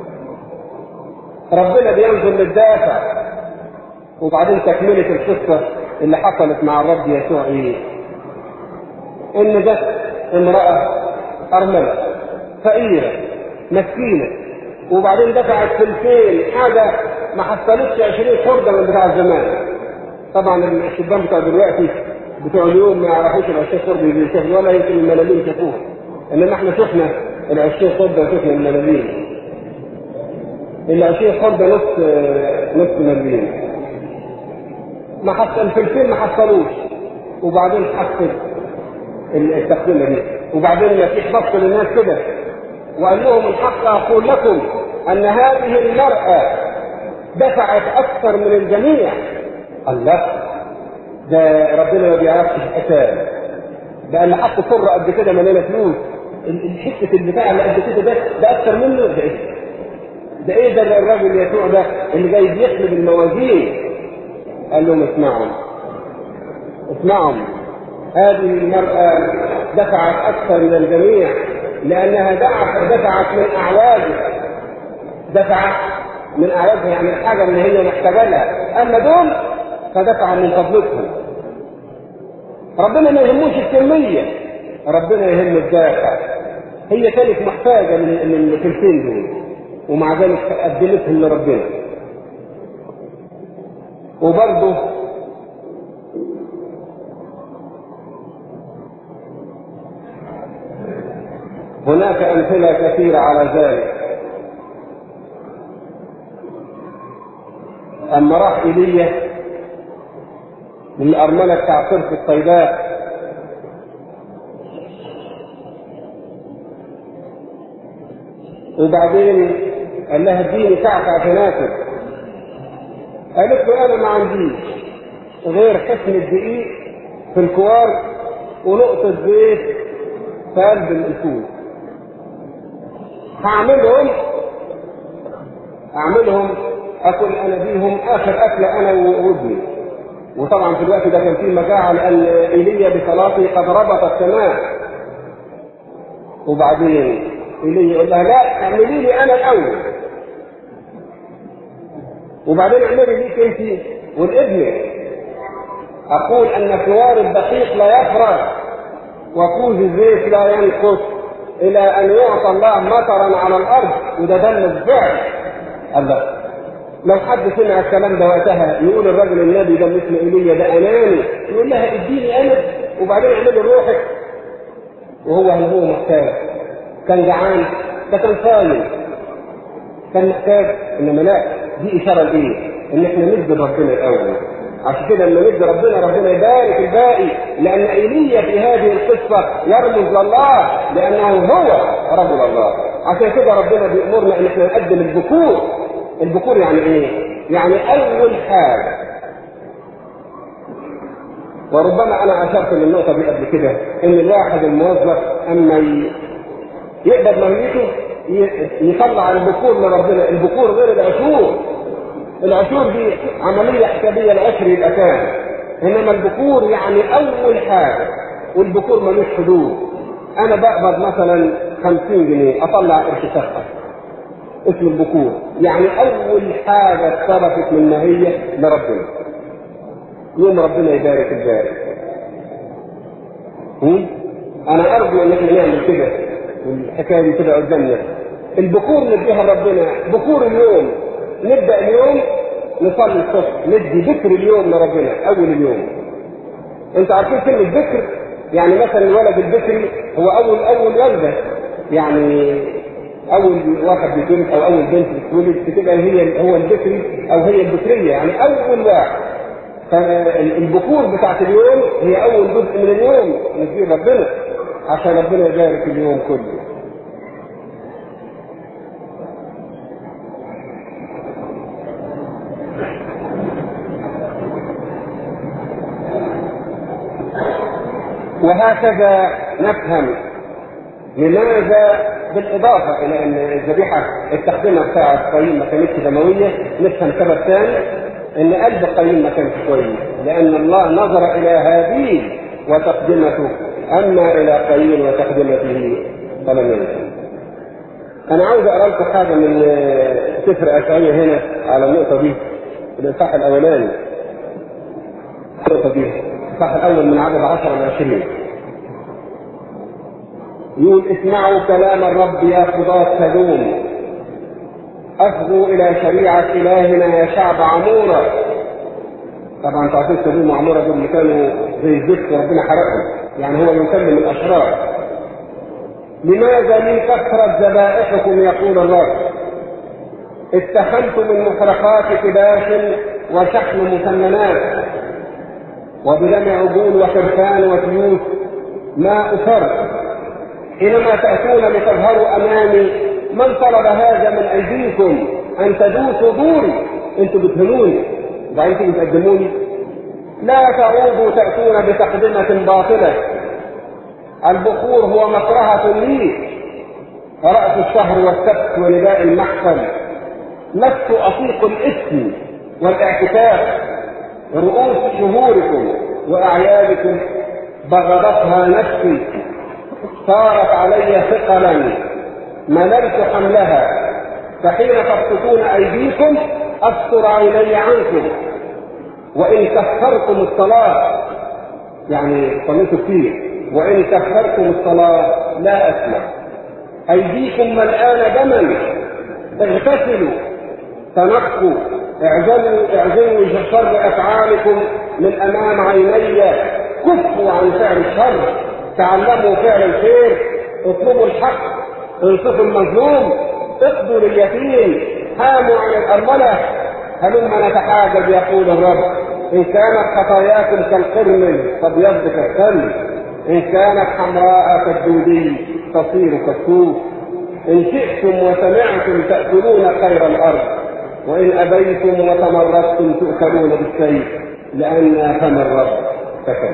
ربنا بينظر للدافع وبعدين تكمله القصه اللي حصلت مع الرب يسوع ايه؟ ان جت امراه ارمله فقيره مسكينه وبعدين دفعت فلفين حاجه ما حصلتش 20 خرده من بتاع زمان طبعا الشبان بتوع دلوقتي بتوع اليوم ما يعرفوش ال 20 خرده اللي بيشوفوا ولا يمكن الملاليم شافوها انما احنا شفنا ال 20 خرده وشفنا الملاليم ال 20 خرده نص نص مليم ما حصل الفلفين ما حصلوش وبعدين حصل التقدمه دي وبعدين يسيح بص للناس كده وقال لهم الحق اقول لكم ان هذه المراه دفعت اكثر من الجميع الله ده ربنا ما بيعرفش الحساب ده اللي حط سره قد كده مليانه فلوس الحته البتاع اللي قد كده ده ده اكثر منه ده ايه؟ ده ايه ده الراجل يسوع ده اللي جاي بيحلب الموازين قال لهم اسمعوا اسمعوا هذه المرأة دفعت أكثر من الجميع لأنها دفعت دفعت من أعوازها دفعت من أعوازها يعني الحاجة اللي هي محتاجة لها أما دول فدفع من فضلتهم ربنا ما يهموش الكمية ربنا يهم الدافع هي كانت محتاجة من من الكلتين دول ومع ذلك قدمتهم لربنا وبرضه هناك أمثلة كثيرة على ذلك أما راح إيليا للأرملة بتاع صرف الصيداء وبعدين قال لها اديني كعكة عشان آكل قالت له أنا ما عنديش غير حسن الدقيق في الكوار ونقطة زيت في قلب الفول هعملهم اعملهم اكل انا بيهم اخر اكله انا وابني وطبعا في الوقت ده كان في مجاعه لان ايليا بصلاته قد ربط السماء وبعدين ايليا يقول لها لا اعملي لي انا الاول وبعدين اعملي ليك انت والابن اقول ان كوار الدقيق لا يفرغ وكوز الزيت لا ينقص الى ان يعطى الله مطرا على الارض وده دم الزعل الله لو حد سمع الكلام ده وقتها يقول الرجل النبي ده اللي اسمه ايليا ده اناني يقول لها اديني انا وبعدين اعملي لروحك وهو هل هو محتاج كان جعان ده كان صايم كان محتاج انما لا دي اشاره لايه؟ ان احنا ندي ربنا الاول عشان كده لما ندي ربنا ربنا يبارك الباقي لان ايليا في هذه القصه يرمز لله لانه هو رجل الله عشان كده ربنا بيامرنا ان احنا نقدم الذكور الذكور يعني ايه؟ يعني اول حاجه وربما انا اشرت للنقطه دي قبل كده ان الواحد الموظف اما يقبض مهنته يطلع البكور لربنا البكور غير العشور العشور دي عملية حسابية العشر يبقى كام انما البكور يعني اول حاجة والبكور ملوش حدود انا بقبض مثلا 50 جنيه اطلع قرش سفة اسم البكور يعني اول حاجة اتصرفت من ماهية لربنا يوم ربنا يبارك البارك انا ارجو ان احنا نعمل كده والحكايه دي تبقى قدامنا البكور نديها لربنا بكور اليوم نبدا اليوم نصلي الصبح ندي ذكر اليوم لربنا اول اليوم انتوا عارفين كلمه ذكر يعني مثلا الولد البكري هو اول اول ولده يعني اول واحد بيتولد او اول بنت بتتولد بتبقى هي هو البكري او هي البكريه يعني اول واحد فالبكور بتاعت اليوم هي اول جزء من اليوم نديه ربنا عشان ربنا يبارك اليوم كله وهكذا نفهم لماذا بالإضافة إلى أن الذبيحة التقدمة بتاعت قايين ما كانتش دموية نفهم سبب ثاني أن قلب قايين ما كانش كويس لأن الله نظر إلى هابيل وتقدمته أما إلى قايين وتقدمته فلم ينسى أنا عاوز أقرأ لكم حاجة من سفر أشعية هنا على النقطة دي الإصحاح الأولاني النقطة دي الإصحاح الأول من عدد 10 ل 20 يقول اسمعوا كلام الرب يا قضاة سدوم أصغوا إلى شريعة إلهنا يا شعب عمورة طبعا تعطيل سدوم وعمورة دول اللي كانوا زي الزفت وربنا حرقهم يعني هو يسلم الأشرار لماذا لي كثرت ذبائحكم يقول الرب اتخذت من محرقات كباش وشحم مسمنات وبدم عجول وخرفان وتيوس ما أفر حينما تأتون لتظهروا أمامي من طلب هذا من أيديكم أن تدوسوا دوري أنتوا بتهنوني وبعدين بتقدموني لا تعودوا تأتون بتقدمة باطلة البخور هو مكرهة لي رأس الشهر والسبت ونداء المحفل لست أطيق الإثم والاعتكاف رؤوس شهوركم وأعيادكم بغضتها نفسي صارت علي ثقلا مللت حملها فحين تبسطون أيديكم أستر عيني عنكم وإن كثرتم الصلاة يعني صليتوا كتير وإن كثرتم الصلاة لا أسمع أيديكم ملآن دما اغتسلوا تنقوا اعزلوا اعزلوا شر أفعالكم من أمام عيني كفوا عن فعل الشر تعلموا فعل الخير اطلبوا الحق انصفوا المظلوم اقضوا لليتيم هاموا عن الأرملة هلما نتحاجب يقول الرب إن كانت خطاياكم كالقرمل فابيض كالثلج إن كانت حمراء كالدودي تصير كالصوف إن شئتم وسمعتم تأكلون خير الأرض وإن أبيتم وتمردتم تؤكلون بالسيف لأن فم الرب سكن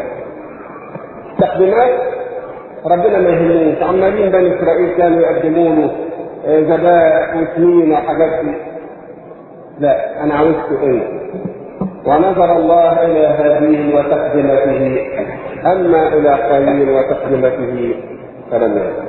تقديمات ربنا ما يهمنيش عمالين بني إسرائيل كانوا يقدموا له ذبائح وسنين وحاجات دي لا أنا عاوزته إيه ونظر الله إلى هابيل وتقدمته أما إلى قايين وتقدمته فلم يكن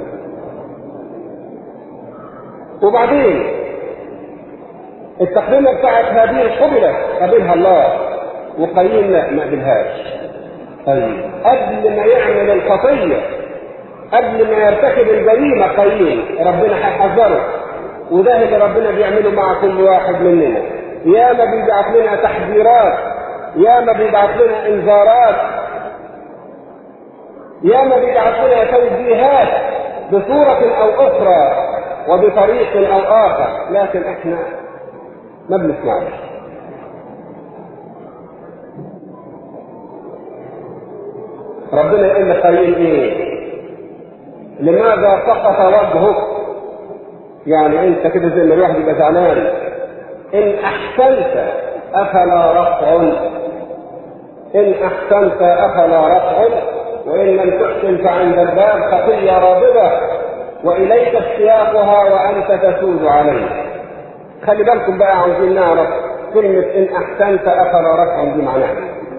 وبعدين التقدمة بتاعت هابيل قبلت قبلها الله وقايين لا ما قبلهاش طيب قبل ما يعمل الخطية قبل ما يرتكب الجريمة قايين ربنا هيحذره وده اللي ربنا بيعمله مع كل واحد مننا يا ما بيبعت لنا تحذيرات يا ما بيبعت لنا انذارات يا ما بيبعت لنا توجيهات بصورة أو أخرى وبطريق أو آخر لكن إحنا ما بنسمعش ربنا يقول لقايين إيه؟ لماذا سقط وجهك؟ يعني أنت كده زي ما الواحد يبقى زعلان إن أحسنت أفلا رفع إن أحسنت أفلا رفع وإن لم تحسن فعند الباب خطية رابضة وإليك اشتياقها وأنت تسود عليه خلي بالكم بقى عاوزين نعرف كلمة إن أحسنت أخذ رفعا دي معناها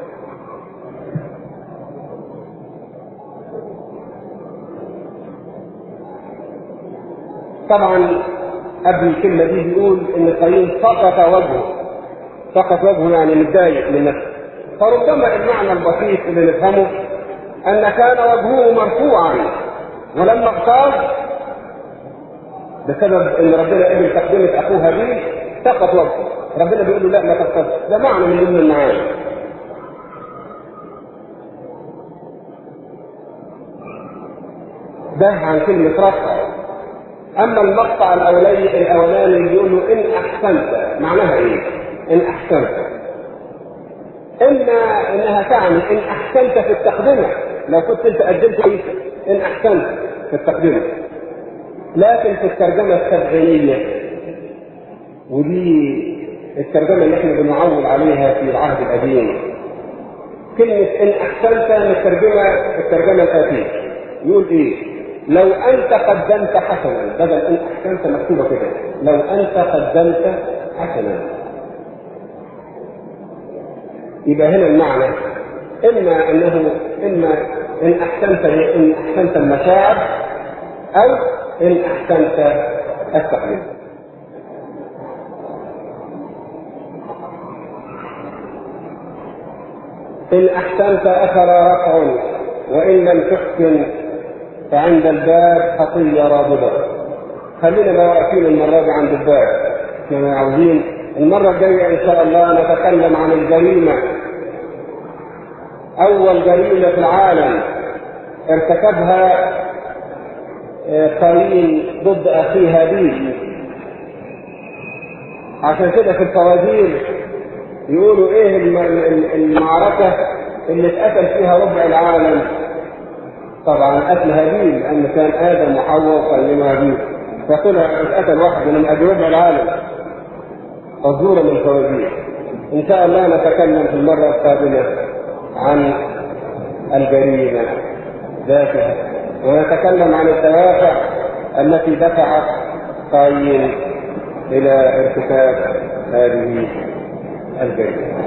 طبعا قبل الكلمة دي بيقول إن قايين سقط وجهه سقط وجهه يعني متضايق من نفسه فربما المعنى البسيط اللي نفهمه أن كان وجهه مرفوعا ولما اغتاظ بسبب ان ربنا قبل تقدمه اخوه هابيل سقط وجهه ربنا بيقول له لا ما تغتظش ده معنى من ضمن المعاني ده عن كلمة رفع أما المقطع الأولاني الأولاني اللي بيقول له إن أحسنت معناها إيه؟ إن أحسنت إما إنها تعني إن أحسنت في التقدمة لو كنت أنت قدمت إيه؟ إن أحسنت في التقدمة لكن في الترجمة السبعينية ودي الترجمة اللي احنا بنعول عليها في العهد القديم كلمة إن أحسنت مترجمة الترجمة الآتية يقول إيه؟ لو أنت قدمت حسنا بدل إن أحسنت مكتوبة كده لو أنت قدمت حسنا يبقى هنا المعنى إما أنه إما إن أحسنت إن أحسنت المشاعر أو إن أحسنت التقليد إن أحسنت أثر رفع وإن لم تحسن فعند الباب خطية رابضة خلينا بقى واقفين المرة دي عند الباب احنا عاوزين المرة الجاية إن شاء الله نتكلم عن الجريمة أول جريمة في العالم ارتكبها قايين ضد أخيه هابيل عشان كده في الفوازير يقولوا ايه المعركة اللي اتقتل فيها ربع العالم طبعا قتل هابيل لان كان ادم وحواء وقايين هابيل فطلع اتقتل واحد من اجل ربع العالم فزورة من الفوازير ان شاء الله نتكلم في المرة القادمة عن الجريمة ذاتها ونتكلم عن الدوافع التي دفعت قايين الى ارتكاب هذه الجريمة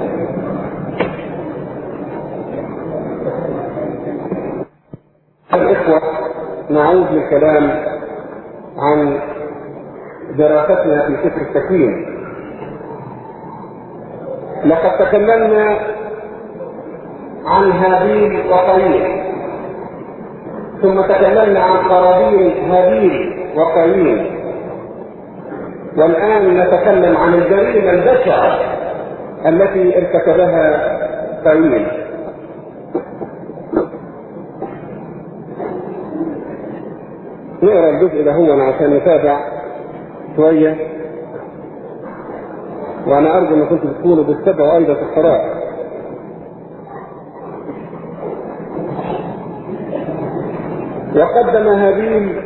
الإخوة نعود للكلام عن دراستنا في سفر التكوين لقد تكلمنا عن هابيل وقايين ثم تكلمنا عن قرابين هابيل وقايين والآن نتكلم عن الجريمة البشعة التي ارتكبها قايين نقرا الجزء ده هو عشان نتابع شوية وأنا أرجو أن كنتم تكونوا بتتابعوا أيضا في القراءة وقدم هابيل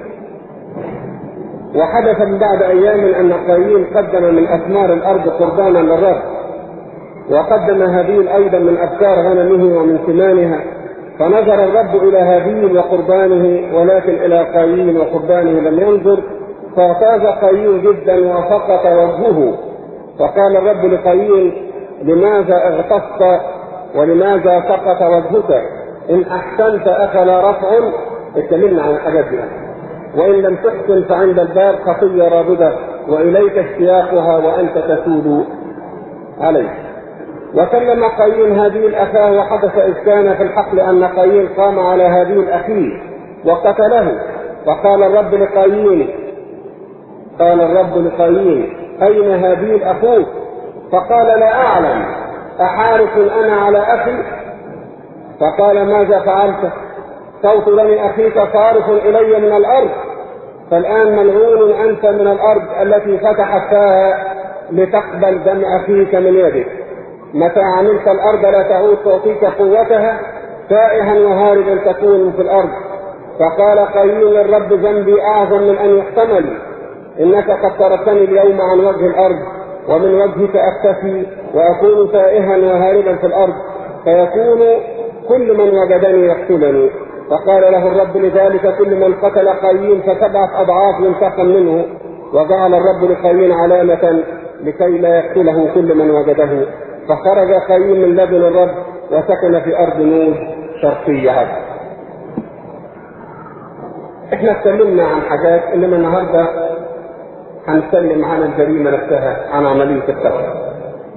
وحدث من بعد أيام أن قايين قدم من أثمار الأرض قربانا للرب وقدم هابيل أيضا من أبكار غنمه ومن ثمانها فنظر الرب إلى هابيل وقربانه ولكن إلى قايين وقربانه لم ينظر فاعتاز قايين جدا وسقط وجهه فقال الرب لقايين لماذا اغتصت ولماذا سقط وجهك إن أحسنت أكل رفع اتكلمنا عن الحاجات دي وإن لم تحسن فعند الباب خطية رابضة وإليك اشتياقها وأنت تسود عليه وكلم قايين هابيل أخاه وحدث إذ كان في الحقل أن قايين قام على هابيل أخيه وقتله فقال الرب لقايين قال الرب لقايين أين هابيل أخوك فقال لا أعلم أحارس أنا على أخي فقال ماذا فعلت صوت دم أخيك صارخ إلي من الأرض فالآن ملعون أنت من الأرض التي فتحت فيها لتقبل دم أخيك من يدك متى عملت الأرض لا تعود تعطيك قوتها تائها وهاربا تكون في الأرض فقال قايين للرب ذنبي أعظم من أن يحتمل إنك قد تركتني اليوم عن وجه الأرض ومن وجهك أختفي وأكون تائها وهاربا في الأرض فيكون كل من وجدني يقتلني فقال له الرب لذلك كل من قتل قايين فسبعة أضعاف ينتقم منه وجعل الرب لقايين علامة لكي لا يقتله كل من وجده فخرج قايين من لدن الرب وسكن في أرض نوز شرقية هذا احنا اتكلمنا عن حاجات انما النهارده هنتكلم عن الجريمه نفسها عن عمليه القتل.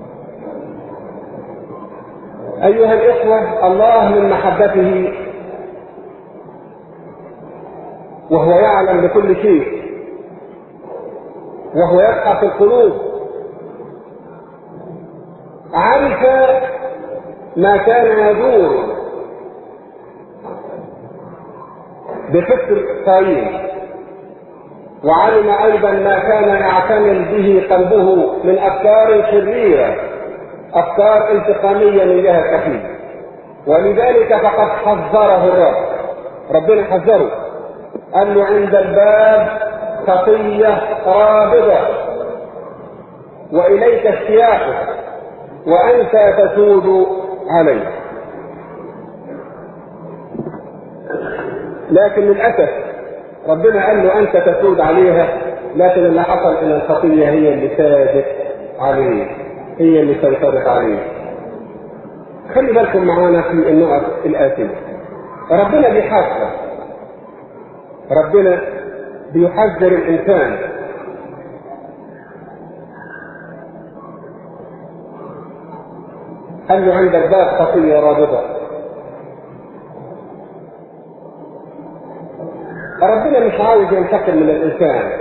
ايها الاخوه الله من محبته وهو يعلم بكل شيء وهو يبقى في القلوب عرف ما كان يدور بفكر قايين وعلم ايضا ما كان يعتمد به قلبه من افكار شريره افكار انتقاميه من جهه كثير ولذلك فقد حذره الرب ربنا حذره قال له عند الباب خطيه رابضه واليك اشتياقه وانت تسود عليه لكن للاسف ربنا قال له انت تسود عليها لكن اللي حصل ان الخطيه هي اللي سادت عليه هي اللي سيطرت عليه خلي بالكم معانا في النقط الآتية ربنا بيحاسب ربنا بيحذر الإنسان قال له عند الباب خطية رابضة ربنا مش عاوز ينتقم من الإنسان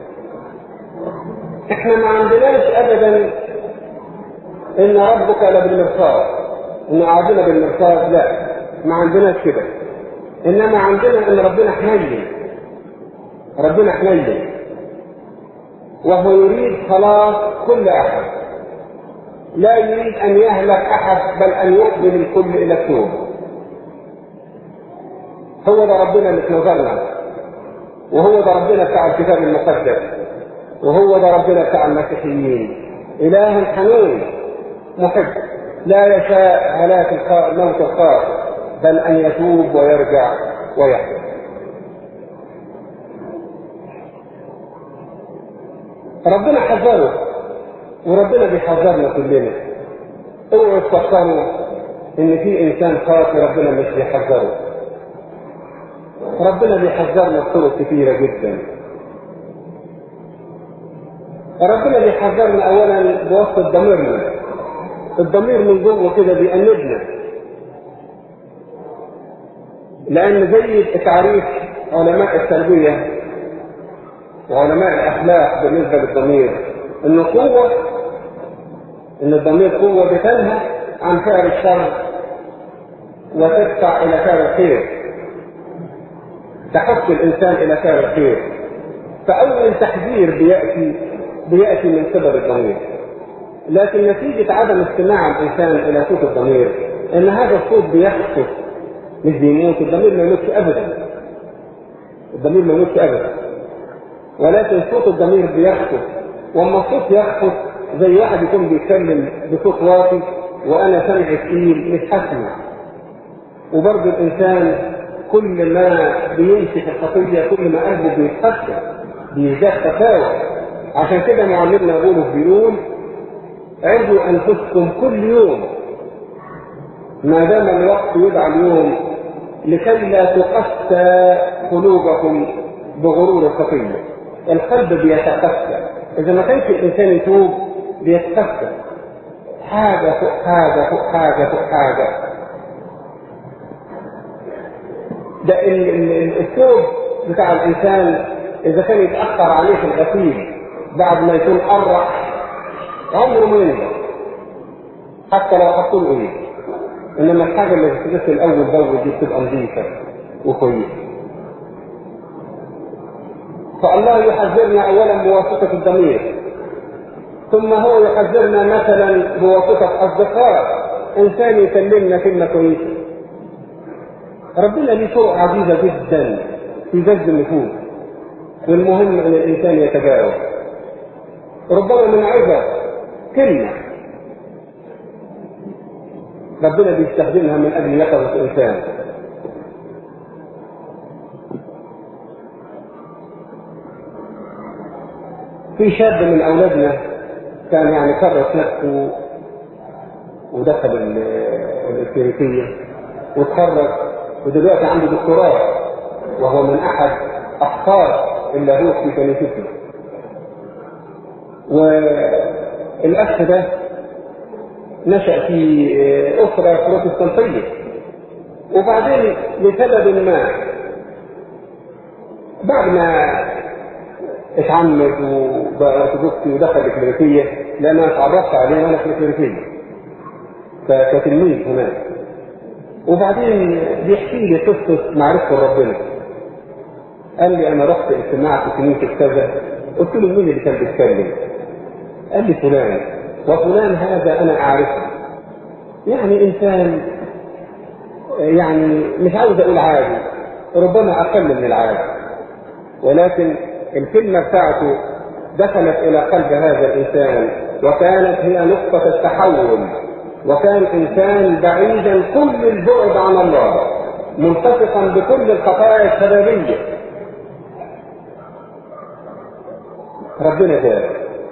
احنا ما عندناش أبدا إن ربك لبالمرصاد إن قاعدين بالمرصاد لا ما عندناش كده إنما عندنا إن ربنا حنين ربنا حنين وهو يريد خلاص كل أحد لا يريد أن يهلك أحد بل أن يقبل الكل إلى التوبة هو ده ربنا اللي في نظرنا وهو ده ربنا بتاع الكتاب المقدس وهو ده ربنا بتاع المسيحيين إله حنون محب لا يشاء هلاك الموت الخاص بل أن يتوب ويرجع ويحيا ربنا حذره وربنا بيحذرنا كلنا اوعوا تفكروا ان في انسان خاطئ ربنا مش بيحذره ربنا بيحذرنا بطرق كثيره جدا ربنا بيحذرنا اولا بوسط ضميرنا الضمير من جوه كده بيأنبنا لأن زي تعريف علماء التربية وعلماء الأخلاق بالنسبة للضمير إن قوة إن الضمير قوة بتنهى عن فعل الشر وتدفع إلى فعل الخير تحث الإنسان إلى فعل الخير فأول تحذير بيأتي بيأتي من قبل الضمير لكن نتيجة عدم استماع الإنسان إلى صوت الضمير إن هذا الصوت بيخطف مش بيموت الضمير ما يموتش أبدا الضمير ما يموتش أبدا ولكن صوت الضمير بيخطف وأما الصوت يخطف زي واحد يكون بيتكلم بصوت واطي وأنا سامع تقيل مش هسمع وبرضه الإنسان كل ما بيمشي في الخطية كل ما قلبه بيتحسن بيزداد تفاوت عشان كده معلمنا بولس بيقول عدوا أنفسكم كل يوم ما دام الوقت يدعى اليوم لكي لا تقسى قلوبكم بغرور الخطية القلب بيتقسى إذا ما كانش الإنسان يتوب بيتقسى حاجة فوق حاجة فوق حاجة فوق حاجة ده الثوب بتاع الإنسان إذا كان يتأخر عليه في الغسيل بعد ما يكون قرح عمره ما ينزل حتى لو حطوا له ايه انما الحاجه اللي بتتغسل الاول باول دي بتبقى نظيفه وكويسه فالله يحذرنا اولا بواسطه الضمير ثم هو يحذرنا مثلا بواسطه اصدقاء انسان يكلمنا كلمه كويسه ربنا ليه طرق عزيزه جدا في جذب النفوس والمهم ان الانسان يتجاوب ربما من عزة كلمة ربنا بيستخدمها من أجل يقظة الإنسان في شاب من أولادنا كان يعني كرس نفسه ودخل الكلينيكية وتخرج ودلوقتي عنده دكتوراه وهو من أحد أفكار اللاهوت في كنيستنا والأخ ده نشأ في أسرة بروتستانتية وبعدين لسبب ما بعد ما اتعمد وبقى ارثوذكسي ودخل الكليريكيه لان انا اتعرفت عليه وانا في الكليريكيه كتلميذ هناك وبعدين بيحكي لي قصه معرفته بربنا قال لي انا رحت اجتماع في كنيسه كذا قلت له مين اللي كان بيتكلم؟ قال لي فلان وفلان هذا انا اعرفه يعني انسان يعني مش عاوز اقول عادي ربما اقل من العادي ولكن الكلمة بتاعته دخلت إلى قلب هذا الإنسان وكانت هي نقطة التحول وكان إنسان بعيدا كل البعد عن الله ملتصقا بكل الخطايا السببية ربنا جاب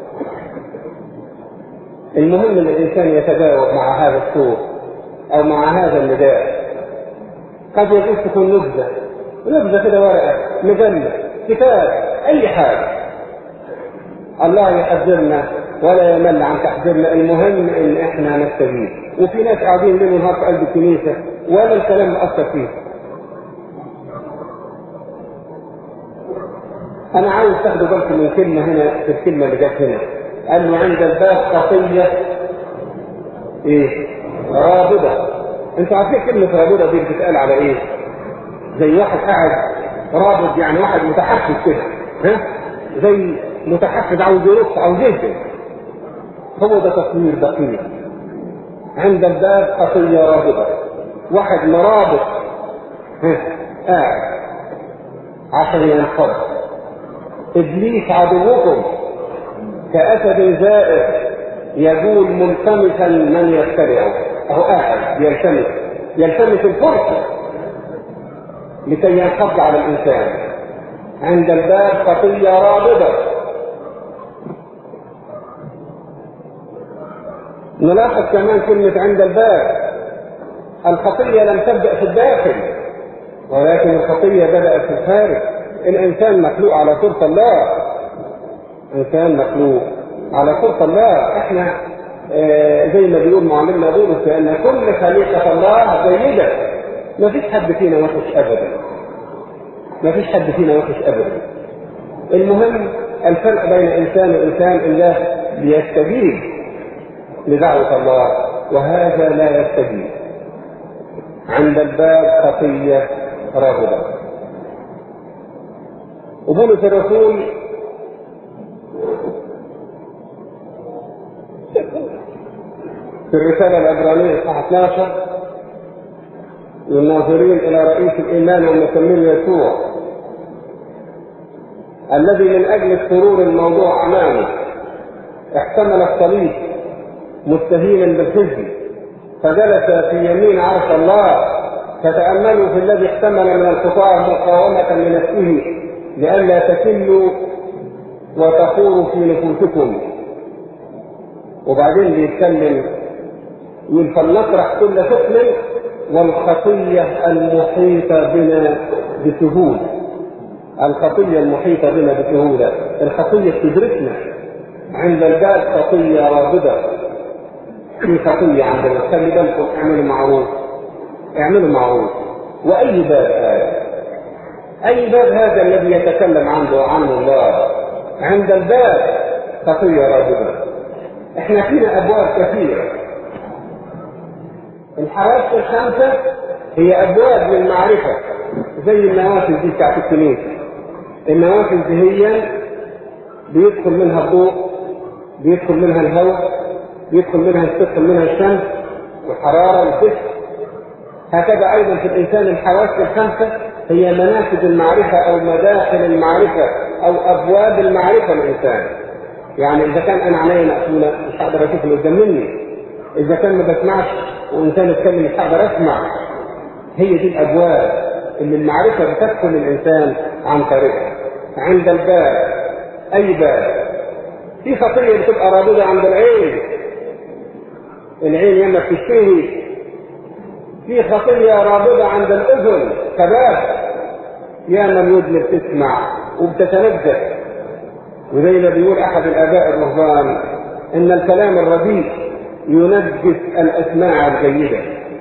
المهم ان الانسان يتجاوب مع هذا الصوت او مع هذا النداء قد يجوز تكون نبذه نبذه كده ورقه مجله كتاب اي حاجه الله يحذرنا ولا يمل عن تحذيرنا المهم ان احنا نستجيب وفي ناس قاعدين ليل ونهار في قلب الكنيسه ولا الكلام مأثر فيه انا عاوز تاخدوا بالكم من كلمه هنا في الكلمه اللي جت هنا قال له عند الباب خطيه ايه رابضه انتوا عارفين كلمه رابضه دي بتتقال على ايه زي واحد قاعد رابط يعني واحد متحفز كده ها زي متحفز عاوز يرص عاوز يهجم هو ده تصوير دقيق عند الباب خطيه رابضه واحد مرابط ها قاعد عشان ينفض ابليس عدوكم كاسد زائر يقول ملتمسا من يتبعه اهو قاعد يلتمس يلتمس الفرصه لكي ينقض على الانسان عند الباب خطيه رابضه نلاحظ كمان كلمه عند الباب الخطيه لم تبدا في الداخل ولكن الخطيه بدات في الخارج الانسان مخلوق على صوره الله انسان مخلوق على صوره الله احنا آه زي ما بيقول معلمنا بولس بان كل خليقه الله جيده ما فيش حد فينا وحش ابدا ما فيش حد فينا وحش ابدا المهم الفرق بين انسان وانسان الله بيستجيب لدعوه الله وهذا لا يستجيب عند الباب خطيه رابضه وبولس الرسول في الرسالة العبرانية صح 12 للناظرين إلى رئيس الإيمان والمكمل يسوع الذي من أجل السرور الموضوع أمامه احتمل الصليب مستهينا بالخزي فجلس في يمين عرش الله فتأملوا في الذي احتمل من الخطاة مقاومة لنفسه لئلا تكلوا وتخوروا في نفوسكم وبعدين بيتكلم يقول فلنطرح كل ثقل والخطية المحيطة بنا بسهولة الخطية المحيطة بنا بسهولة الخطية تدركنا عند الباب خطية رابضة في خطية عندنا خلي بالكم اعملوا معروف اعملوا معروف وأي باب هذا أي باب هذا الذي يتكلم عنه عنه الله عند الباب خطية رابضة احنا فينا أبواب كثيرة الحواس الخمسة هي أبواب للمعرفة زي النوافذ دي بتاعت الكنيسة النوافذ دي هي بيدخل منها الضوء بيدخل منها الهواء بيدخل منها تدخل منها الشمس والحرارة والدفء هكذا أيضا في الإنسان الحواس الخمسة هي منافذ المعرفة أو مداخل المعرفة أو أبواب المعرفة الإنسان يعني إذا كان أنا عيني مقفولة مش هقدر أشوف اللي قدام مني إذا كان ما بسمعش وإنسان يتكلم مش هقدر أسمع هي دي الأبواب اللي المعرفة بتدخل الإنسان عن طريقها عند الباب أي باب في خطية بتبقى رابضة عند العين العين يما بتشتهي في خطية رابضة عند الأذن كباب ياما الودن بتسمع وبتتنجس وزي ما بيقول أحد الآباء الرهبان إن الكلام الرديء ينجس الأسماع الجيدة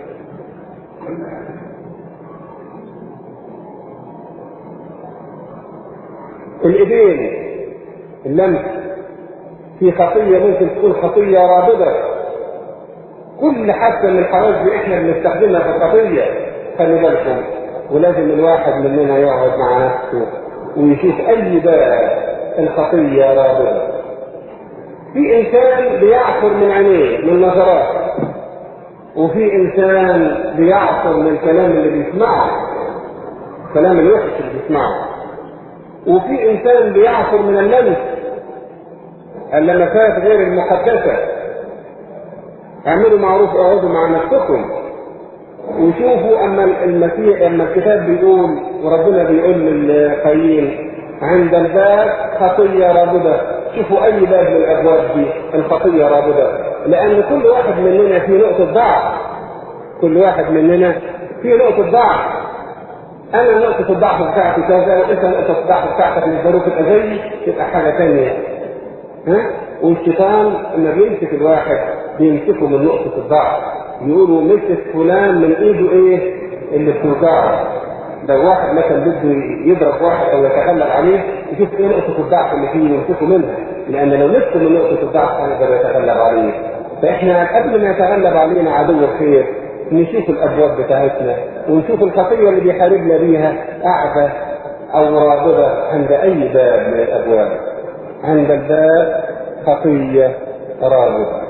الإيدين اللمس في خطية ممكن تكون خطية رابضة كل حاسة من الحواس دي احنا بنستخدمها في الخطية خلي بالكم ولازم الواحد مننا يقعد مع نفسه ويشوف أي بقى الخطية رابضة في إنسان بيعصر من عينيه من نظرات وفي إنسان بيعصر من الكلام اللي بيسمعه الكلام الوحش اللي بيسمعه وفي إنسان بيعصر من اللمس اللمسات غير المقدسة اعملوا معروف اقعدوا مع نفسكم وشوفوا اما المسيح اما الكتاب بيقول وربنا بيقول للقايين عند الباب خطية رابضة شوفوا اي باب من الابواب دي الخطية رابضة لان كل واحد مننا في نقطة ضعف كل واحد مننا في نقطة ضعف انا نقطة الضعف بتاعتي كذا وانت نقطة الضعف بتاعتك مش ضروري تبقى زيي تبقى حاجة ثانية ها والشيطان لما بيمسك الواحد بيمسكه من نقطة الضعف يقولوا مسك فلان من ايده ايه اللي بتوجعه لو واحد مثلا بده يضرب واحد او يتغلب عليه يشوف ايه نقطة الضعف اللي فيه ويمسكه منها لان لو مسكه من نقطة الضعف هيقدر يتغلب عليه فاحنا قبل ما يتغلب علينا عدو الخير نشوف الابواب بتاعتنا ونشوف الخطيه اللي بيحاربنا بيها قاعده او رابضه عند اي باب من الابواب عند الباب خطيه رابضه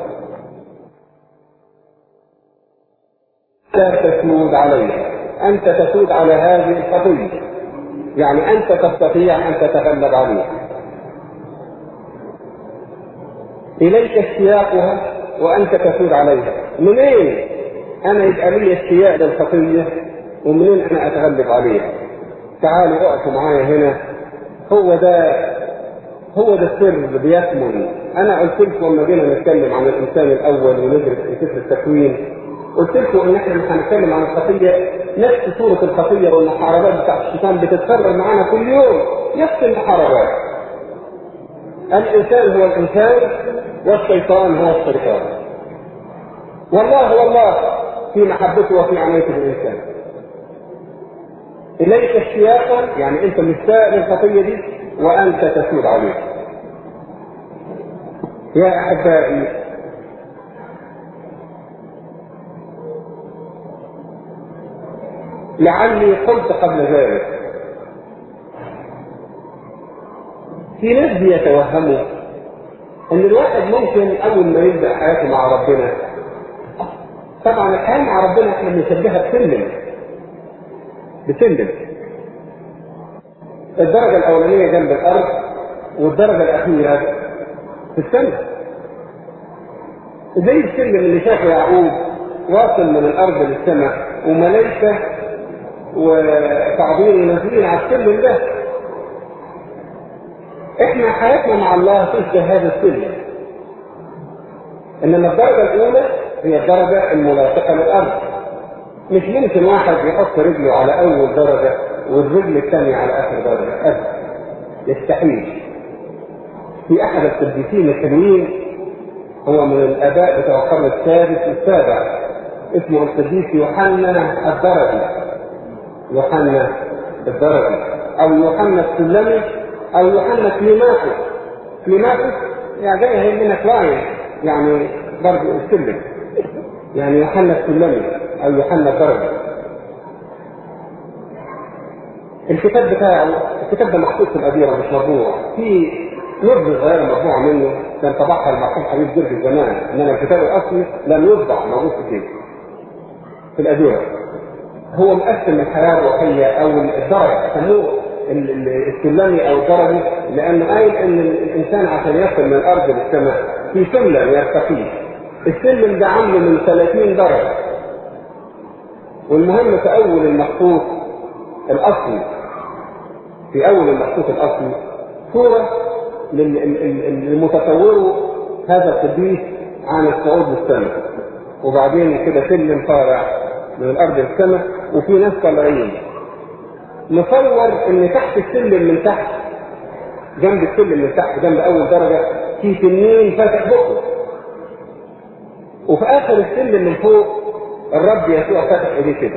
لا تسود عليها انت تسود على هذه الخطيه يعني انت تستطيع ان تتغلب عليها اليك اشتياقها وانت تسود عليها منين انا يبقى لي اشتياق للخطيه ومنين انا اتغلب عليها تعالوا اقفوا معايا هنا هو ده هو ده السر اللي بيكمن انا قلت لكم لما جينا نتكلم عن الانسان الاول وندرس في سفر التكوين قلت لكم ان احنا مش هنتكلم عن الخطيه نفس صوره الخطيه والمحاربات بتاعت الشيطان بتتكرر معانا كل يوم نفس المحاربات الانسان هو الانسان والشيطان هو الشيطان والله هو الله في محبته وفي عنايته بالإنسان إليك اشتياقا يعني أنت مشتاق للخطية دي وأنت تسود عليها يا أحبائي لعلي قلت قبل ذلك في ناس بيتوهموا ان الواحد ممكن اول ما يبدا حياته مع ربنا طبعا الحياه مع ربنا احنا بنشبهها بسلم بسلم الدرجه الاولانيه جنب الارض والدرجه الاخيره في السماء زي السلم اللي شافه يعقوب واصل من الارض للسماء وملائكه وتعظيم نازلين على السلم ده احنا حياتنا مع الله تشبه هذا السلم انما الدرجه الاولى هي الدرجه الملاصقه للارض مش ممكن واحد يحط رجله على اول درجه والرجل الثانيه على اخر درجه ابدا يستحيل في احد القديسين الحلوين هو من الاباء بتوع القرن السادس والسابع اسمه القديس يوحنا الدرجي يوحنا الدرجي او يوحنا السلمي او يوحنا كليماتوس كليماتوس يعني جاي هي منها كلاين يعني برضه السلم يعني يوحنا السلمي او يوحنا الدرجي الكتاب بتاعه الكتاب ده محطوط في الأديرة مش مطبوع في نبذة صغيرة مطبوعة منه كان طبعها المرحوم حبيب جرجي زمان انما الكتاب الاصلي لم يطبع موجود في البيت في الأديرة هو مقسم الحياة الروحية أو الدرجة سموه السلمي أو الدرجي لأنه قايل إن الإنسان عشان يصل من الأرض للسماء في سلم يرتقيه السلم ده عامله من 30 درجة والمهم في أول المخطوط الأصلي في أول المخطوط الأصلي صورة للمتصور هذا القديس عن الصعود للسماء وبعدين كده سلم طالع من الارض للسماء وفي ناس طالعين نصور ان تحت السلم من تحت جنب السلم من تحت جنب اول درجه في تنين فاتح بقه وفي اخر السلم من فوق الرب يسوع فاتح ايديه كده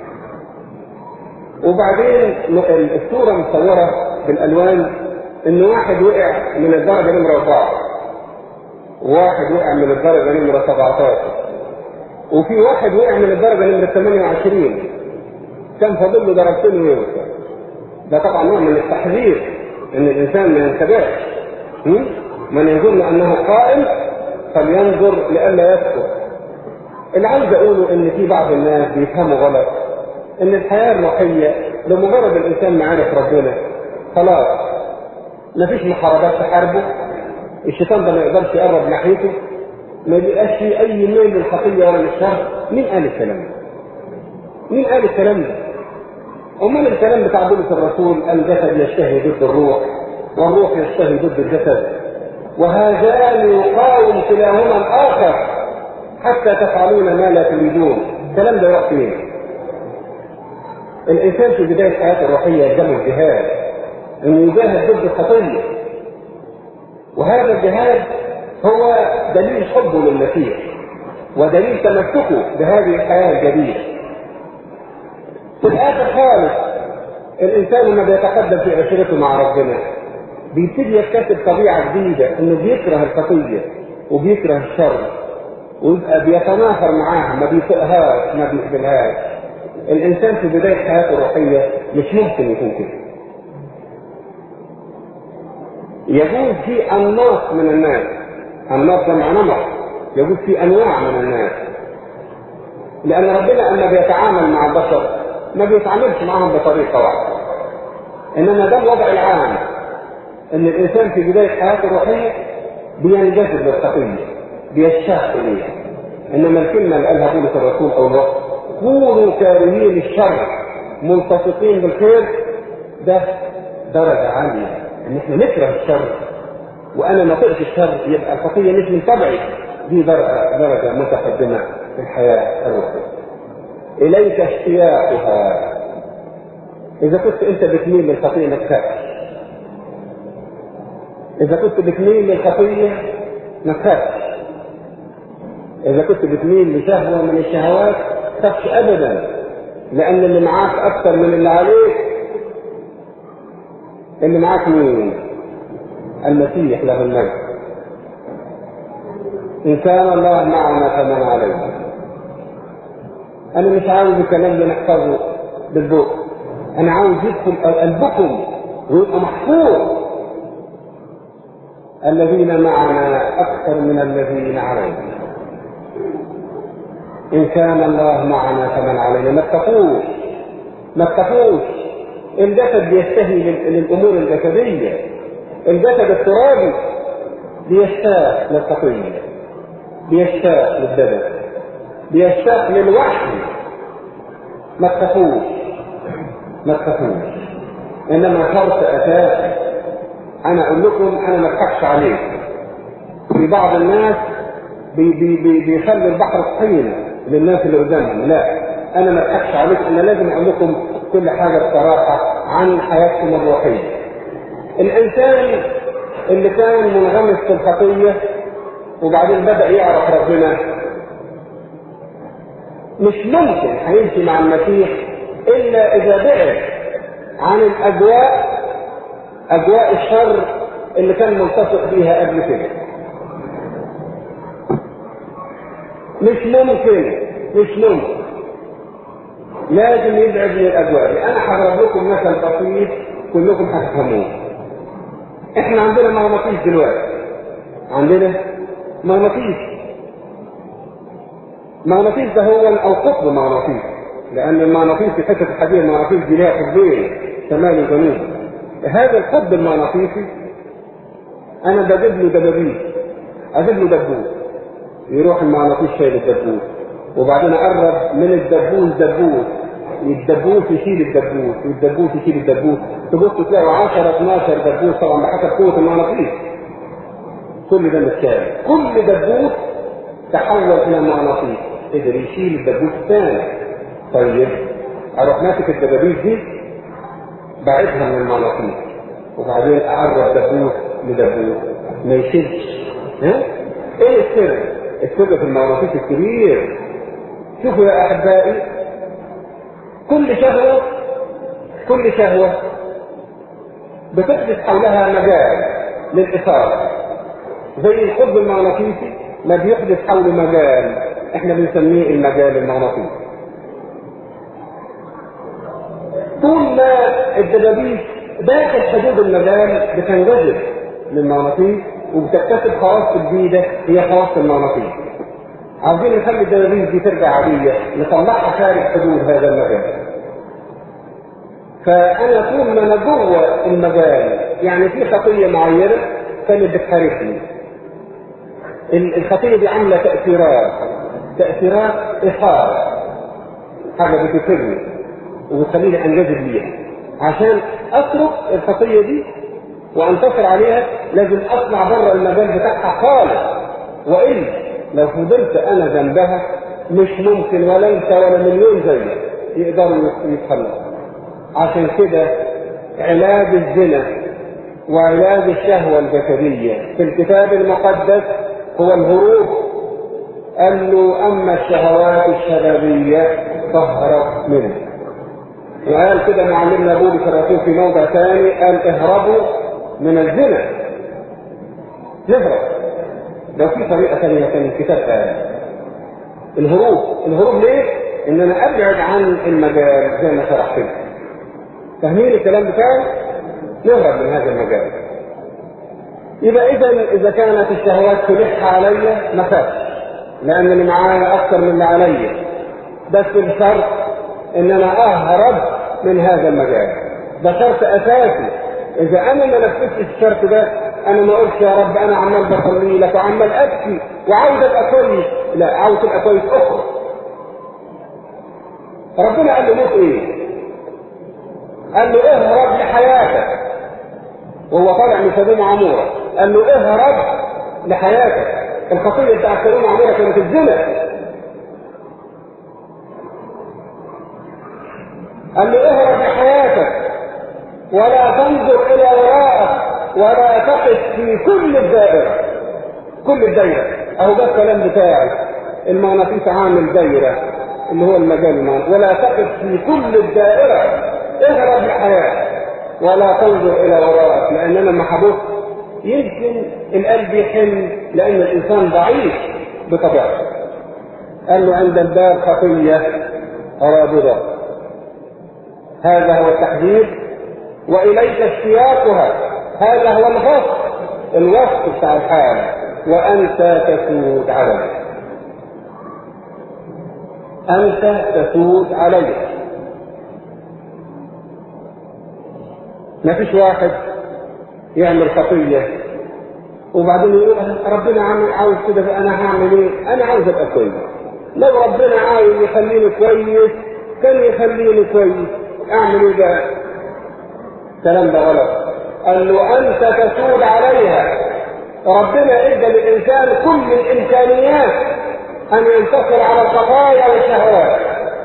وبعدين الصوره مصوره بالالوان ان واحد وقع من الدرجه نمره اربعه وواحد وقع من الدرجه نمره 17 وفي واحد وقع من الدرجه نمره 28 كان فاضل له درجتين ويوصل ده طبعا نوع من التحذير ان الانسان ما ينتبهش من يظن انه قائم فلينظر لئلا يسقط اللي عايز اقوله ان في بعض الناس بيفهموا غلط ان الحياه الروحيه لمجرد الانسان ما عرف ربنا خلاص مفيش محاربات تحاربه الشيطان ده ما يقدرش يقرب ناحيته ما بيبقاش فيه اي ميل للخطيه ولا للشر مين قال الكلام ده؟ مين قال الكلام ده؟ امال الكلام بتاع بولس الرسول الجسد يشتهي ضد الروح والروح يشتهي ضد الجسد وهذان يقاوم كلاهما الاخر حتى تفعلون ما لا تريدون الكلام ده يروح فين؟ الانسان في بدايه حياته الروحيه قدامه الجهاد انه يجاهد ضد الخطيه وهذا الجهاد هو دليل حبه للمسيح ودليل تمسكه بهذه الحياه الجديده في الاخر خالص الانسان لما بيتقدم في عشرته مع ربنا بيبتدي يكتسب طبيعه جديده انه بيكره الخطيه وبيكره الشر ويبقى بيتناهر معاها ما بيطيقهاش ما بيقبلهاش الانسان في بدايه حياته الروحيه مش ممكن يكون كده يجوز في انماط من الناس انماط جمع نمط يجوز في انواع من الناس لان ربنا لما بيتعامل مع البشر ما بيتعاملش معاهم بطريقه واحده انما ده الوضع العام ان الانسان في بدايه حياته الروحيه بينجذب للخطيه بيشتاق اليها انما الكلمه اللي قالها بولس الرسول او الوقت كونوا كارهين الشر ملتصقين بالخير ده درجه عاليه ان احنا نكره الشر وانا ما طقت الشر يبقى الخطيه مش من طبعي دي درجه درجه متقدمه في الحياه الروحيه اليك اشتياقها اذا كنت انت بتميل للخطيه ما تخافش اذا كنت بتميل للخطيه ما تخافش اذا كنت بتميل لشهوه من الشهوات ما تخافش ابدا لان اللي معاك اكثر من اللي عليك اللي معاك مين المسيح له المجد ان كان الله معنا فمن علينا انا مش عاوز الكلام اللي نحفظه بالبق انا عاوز يدخل قلبكم ويبقى محفوظ الذين معنا اكثر من الذين علينا ان كان الله معنا فمن علينا ما اتقوش ما اتقوش الجسد بيشتهي للامور الجسديه الجسد الترابي بيشتاق للخطيه بيشتاق للدم بيشتاق للوحي ما تخافوش ما تخافوش انما شرط اساسي انا اقول لكم انا ما اضحكش عليكم في بعض الناس بي بي بي بيخلي البحر طحينه للناس اللي قدامهم لا انا ما اضحكش عليكم انا لازم اقول لكم كل حاجه بصراحه عن حياتكم الروحيه الانسان اللي كان منغمس في الخطيه وبعدين بدا يعرف ربنا مش ممكن هيمشي مع المسيح الا اذا بعد عن الاجواء اجواء الشر اللي كان ملتصق بيها قبل كده مش ممكن مش ممكن لازم يبعد من الاجواء دي انا هضرب لكم مثل بسيط كلكم هتفهموه احنا عندنا مغناطيس دلوقتي عندنا مغناطيس المغناطيس ده هو او قطب مغناطيس لان المغناطيس في حته الحديد المغناطيس دي لها قطبين شمال وجنوب هذا القطب المغناطيسي انا بجيب له دبابيس اجيب له دبوس يروح المغناطيس شايل الدبوس وبعدين اقرب من الدبوس دبوس الدبوس يشيل الدبوس والدبوس يشيل الدبوس تبص تلاقوا 10 12 دبوس طبعا بحسب قوه المغناطيس كل ده متشال كل دبوس تحول الى مغناطيس قدر يشيل الدبوس الثاني طيب اروح ماسك الدبابيس دي بعدها من المغناطيس وبعدين اقرب دبوس لدبوس ما يشيلش ها ايه السر السر في المغناطيس الكبير شوفوا يا احبائي كل شهوه كل شهوه بتحدث حولها مجال للاثاره زي الحب المغناطيسي ما بيحدث حوله مجال احنا بنسميه المجال المغناطيسي طول ما الدبابيس داخل حدود المجال بتنجذب للمغناطيس وبتكتسب خواص جديدة هي خواص المغناطيس عاوزين نخلي الدبابيس دي ترجع عادية نطلعها خارج حدود هذا المجال فأنا طول ما أنا جوه المجال يعني في خطية معينة كانت بتحاربني الخطية دي عاملة تأثيرات تأثيرات إثارة حاجة بتثيرني وبتخليني أنجذب ليها عشان أترك الخطية دي وأنتصر عليها لازم أطلع بره المجال بتاعها خالص وإلا لو فضلت أنا جنبها مش ممكن ولا أنت ولا مليون زيك يقدروا يتخلصوا عشان كده علاج الزنا وعلاج الشهوة الجسدية في الكتاب المقدس هو الهروب قال له أما الشهوات الشبابية طهرت منه وقال كده معلمنا بولس الرسول في موضع ثاني قال اهربوا من الزنا نهرب لو في طريقة ثانية كان الكتاب قال الهروب الهروب ليه؟ ان انا ابعد عن المجال زي ما شرحت لكم فاهمين الكلام بتاعي؟ نهرب من هذا المجال يبقى اذا اذا كانت الشهوات تلح عليا ما خافش لان اللي معايا اكثر من اللي عليا بس بشرط ان انا اهرب من هذا المجال ده شرط اساسي اذا انا ما نفذتش الشرط ده انا ما اقولش يا رب انا عمال بصلي لك وعمال ابكي وعاوز ابقى كويس لا عاوز ابقى كويس اخرى ربنا قال له موت ايه قال له اهرب لحياتك وهو طالع من سدوم عموره قال له اهرب لحياتك الخطيه بتاعت سدوم عموره كانت الزنا قال له اهرب لحياتك ولا تنظر الى وراءك ولا تقف في كل الدائره كل الدايره اهو ده الكلام بتاعي المغناطيس عامل دايره اللي هو المجال المغناطيسي ولا تقف في كل الدائره اهرب لحياتك ولا تنظر الى وراءك لان انا لما هبص يمكن القلب يحن لان الانسان ضعيف بطبيعته قال له عند الباب خطيه رابضه هذا هو التحذير واليك اشتياقها هذا هو الوصف الوصف بتاع الحال وانت تسود عليه انت تسود عليه ما فيش واحد يعمل خطية وبعدين يقول ربنا عامل عاوز كده انا هعمل ايه؟ انا عاوز ابقى كويس. لو ربنا عاوز يخليني كويس كان يخليني كويس. اعمل ايه بقى؟ الكلام ده غلط. قال له انت تسود عليها. ربنا ادى للانسان كل الامكانيات ان ينتصر على الخطايا والشهوات.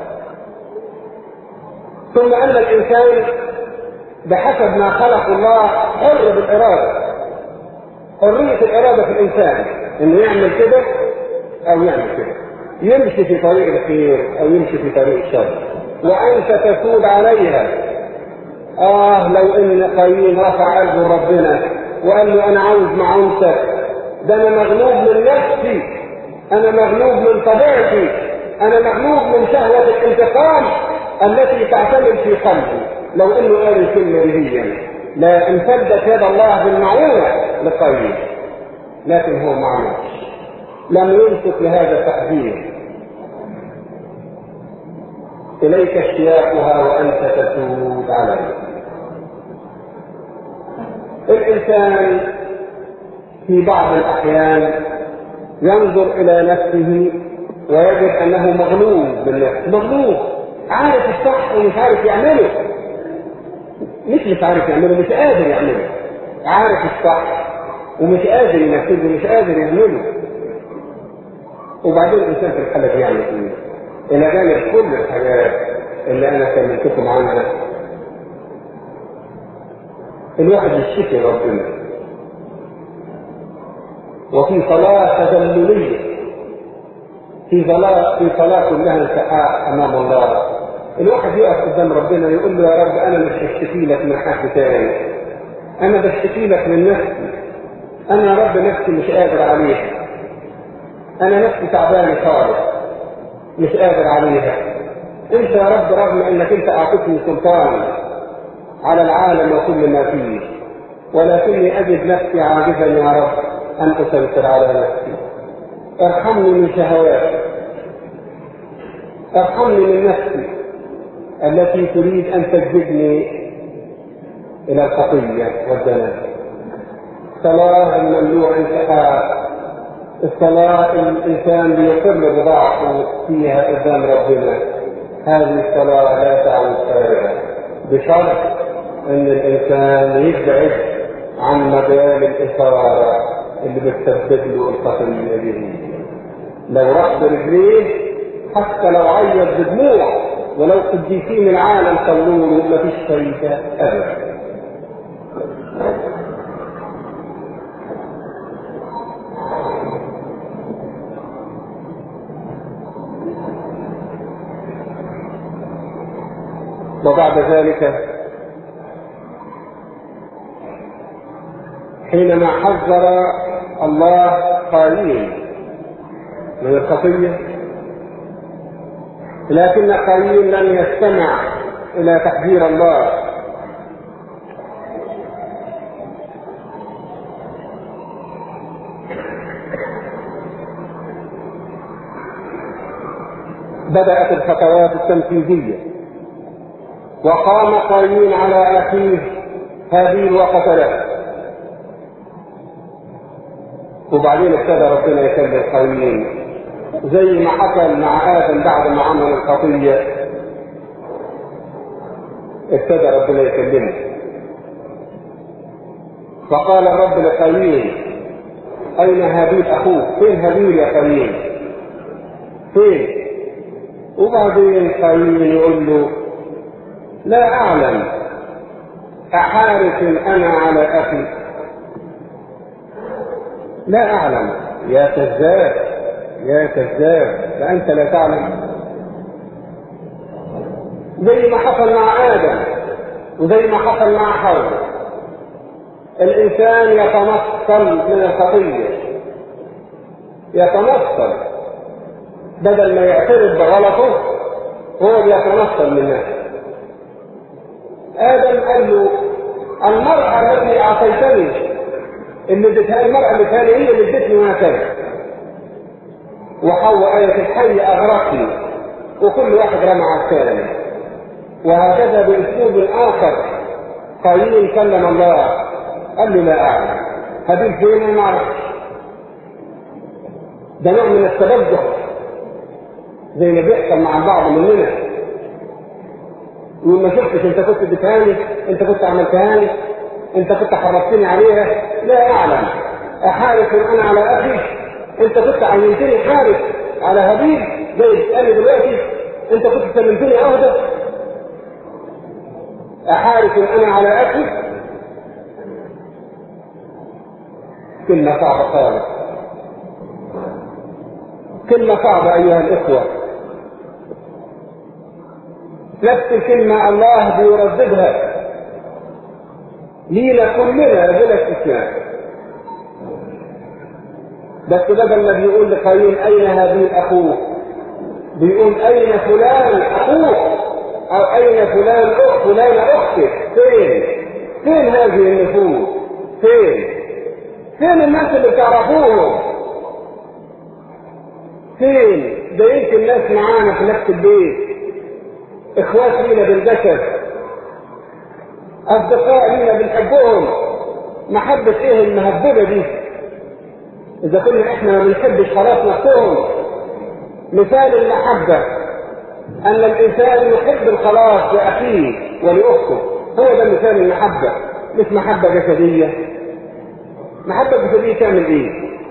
ثم ان الانسان بحسب ما خلق الله حر بالإرادة حرية الإرادة في الإنسان إنه يعمل كده أو يعمل كده يمشي في طريق الخير أو يمشي في طريق الشر وأنت تسود عليها آه لو إن قايين رفع قلبه لربنا وقال له أنا عاوز معونتك ده أنا مغلوب من نفسي أنا مغلوب من طبيعتي أنا مغلوب من شهوة الانتقام التي تعتمد في قلبي لو انه قال الكلمه دي هي لا امتدت يد الله بالمعونه لقيم لكن هو ما عملش لم يمسك لهذا التحذير اليك اشتياقها وانت تسود عليه الانسان في بعض الاحيان ينظر الى نفسه ويجد انه مغلوب بالنفس مغلوب عارف الصح ومش عارف يعمله مش مش عارف يعمله مش قادر يعمله عارف الصح ومش قادر ينفذه مش قادر يعمله وبعدين الانسان في الحاله دي يعمل ايه؟ الى جانب كل الحاجات اللي انا كلمتكم عنها الواحد يشتكي ربنا وفي صلاة تذللية في صلاة في صلاة كلها انتحاء أمام الله الواحد يقف قدام ربنا يقول له يا رب أنا مش هشتكي لك من حد تاني أنا بشتكي لك من نفسي أنا يا رب نفسي مش قادر عليها أنا نفسي تعبان خالص مش قادر عليها أنت يا رب رغم أنك أنت أعطيتني سلطان على العالم وكل ما فيه ولكني أجد نفسي عاجزا يا رب أن أسيطر على نفسي ارحمني من شهواتي ارحمني من نفسي التي تريد أن تجذبني إلى الخطية والدناء صلاة الممنوع انتهاء الصلاة الإنسان بيقر بضعفه فيها قدام ربنا هذه الصلاة لا تعود فارغة بشرط أن الإنسان يبعد عن مجال الإثارة اللي بتسبب له الخطية به لو راح برجليه حتى لو عيط بدموع ولو قديسين العالم صلوا له مفيش فايدة أبدا وبعد ذلك حينما حذر الله قايين من الخطية لكن قايين لم يستمع إلى تحذير الله بدأت الخطوات التنفيذية وقام قايين على أخيه هابيل وقتله وبعدين ابتدى ربنا يكلم قايين زي ما حصل مع آدم بعد ما عمل الخطية ابتدى ربنا يكلمه فقال الرب لقايين أين هابيل أخوك؟ فين هابيل يا قايين؟ فين؟ وبعدين قايين يقول له لا أعلم أحارس أنا على أخي لا أعلم يا كذاب يا كذاب فأنت لا تعلم زي ما حصل مع آدم وزي ما حصل مع حواء الإنسان يتنصل من الخطية يتنصل بدل ما يعترف بغلطه هو بيتنصل منها آدم قال له المرأة التي أعطيتني اللي اديتها المرأة اللي كان هي اللي ادتني وانا كذا وحواء آية الحي أغرقني وكل واحد رمى على الثاني وهكذا بأسلوب آخر قايين كلم الله قال له لا أعلم هذه فين ما أعرفش ده نوع من التبجح زي ما بيحصل مع البعض مننا وما شفتش انت كنت اديتهاني انت كنت عملتها لي انت كنت حرصتني عليها لا اعلم احارس انا على اخي انت كنت عينتني حارس على هابيل زي بتسالني دلوقتي انت كنت سلمتني عهده احارس انا على اخي كلمة صعبة خالص كلمة صعبة أيها الإخوة نفس الكلمة الله بيرددها لينا كلنا بلا استثناء بس بدل ما بيقول لقايين أين هابيل أخوه بيقول أين فلان أخوه أو أين فلان أخت فلان أختك فين فين هذه النفوس فين فين الناس اللي تعرفوهم فين ده يمكن ناس معانا في نفس البيت اخوات لينا بالجسد اصدقاء لينا بنحبهم محبة ايه المهببة دي اذا كنا احنا ما بنحبش خلاص نفسهم مثال المحبة ان الانسان يحب الخلاص لاخيه ولاخته هو ده مثال المحبة مش محبة جسدية محبة الجسدية تعمل ايه؟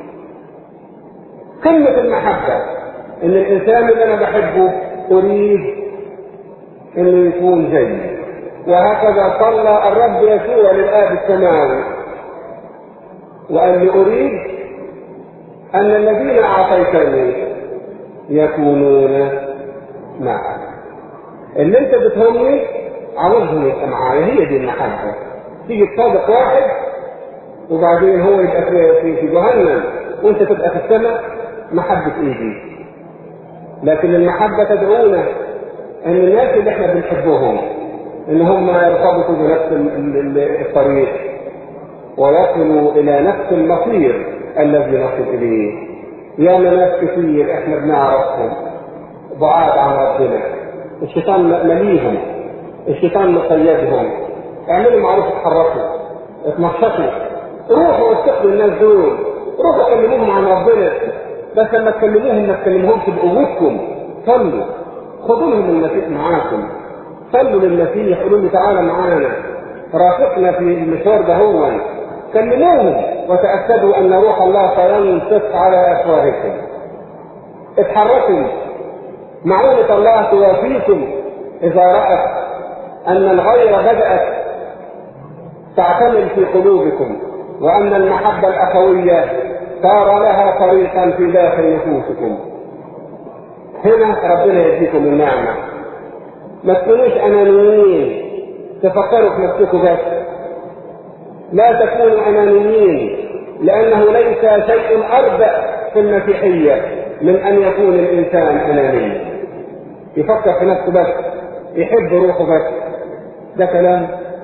قمة المحبة ان الانسان اللي انا بحبه اريد انه يكون زيي وهكذا صلى الرب يسوع للاب السماوي وقال لي اريد ان الذين اعطيتني يكونون معك اللي انت بتهمني عاوزهم يبقى معايا هي دي المحبه تيجي تصادق واحد وبعدين هو يبقى في في, في جهنم وانت تبقى في السماء محبه ايه دي؟ لكن المحبه تدعونا ان الناس اللي احنا بنحبهم ان هم يرتبطوا بنفس الطريق ويصلوا الى نفس المصير الذي نصل اليه يا ناس كثير احنا بنعرفهم بعاد عن ربنا الشيطان مليهم الشيطان مقيدهم اعملوا معروف اتحركوا اتنشطوا روحوا واستقبلوا الناس دول روحوا كلموهم عن ربنا بس لما تكلموهم ما تكلموهمش بقوتكم صلوا خدوا لهم المسيح معاكم صلوا للمسيح قولوا له تعالى معانا رافقنا في المشوار ده هو كلموهم وتأكدوا أن روح الله سينطق على أفواهكم اتحركوا معونة الله توافيكم إذا رأت أن الغير بدأت تعتمل في قلوبكم وأن المحبة الأخوية صار لها طريقا في داخل نفوسكم هنا ربنا يديكم النعمة ما تكونوش أنانيين تفكروا في نفسكم بس لا تكونوا أنانيين لأنه ليس شيء أربع في المسيحية من أن يكون الإنسان أناني يفكر في نفسه بس يحب روحه بس ده كلام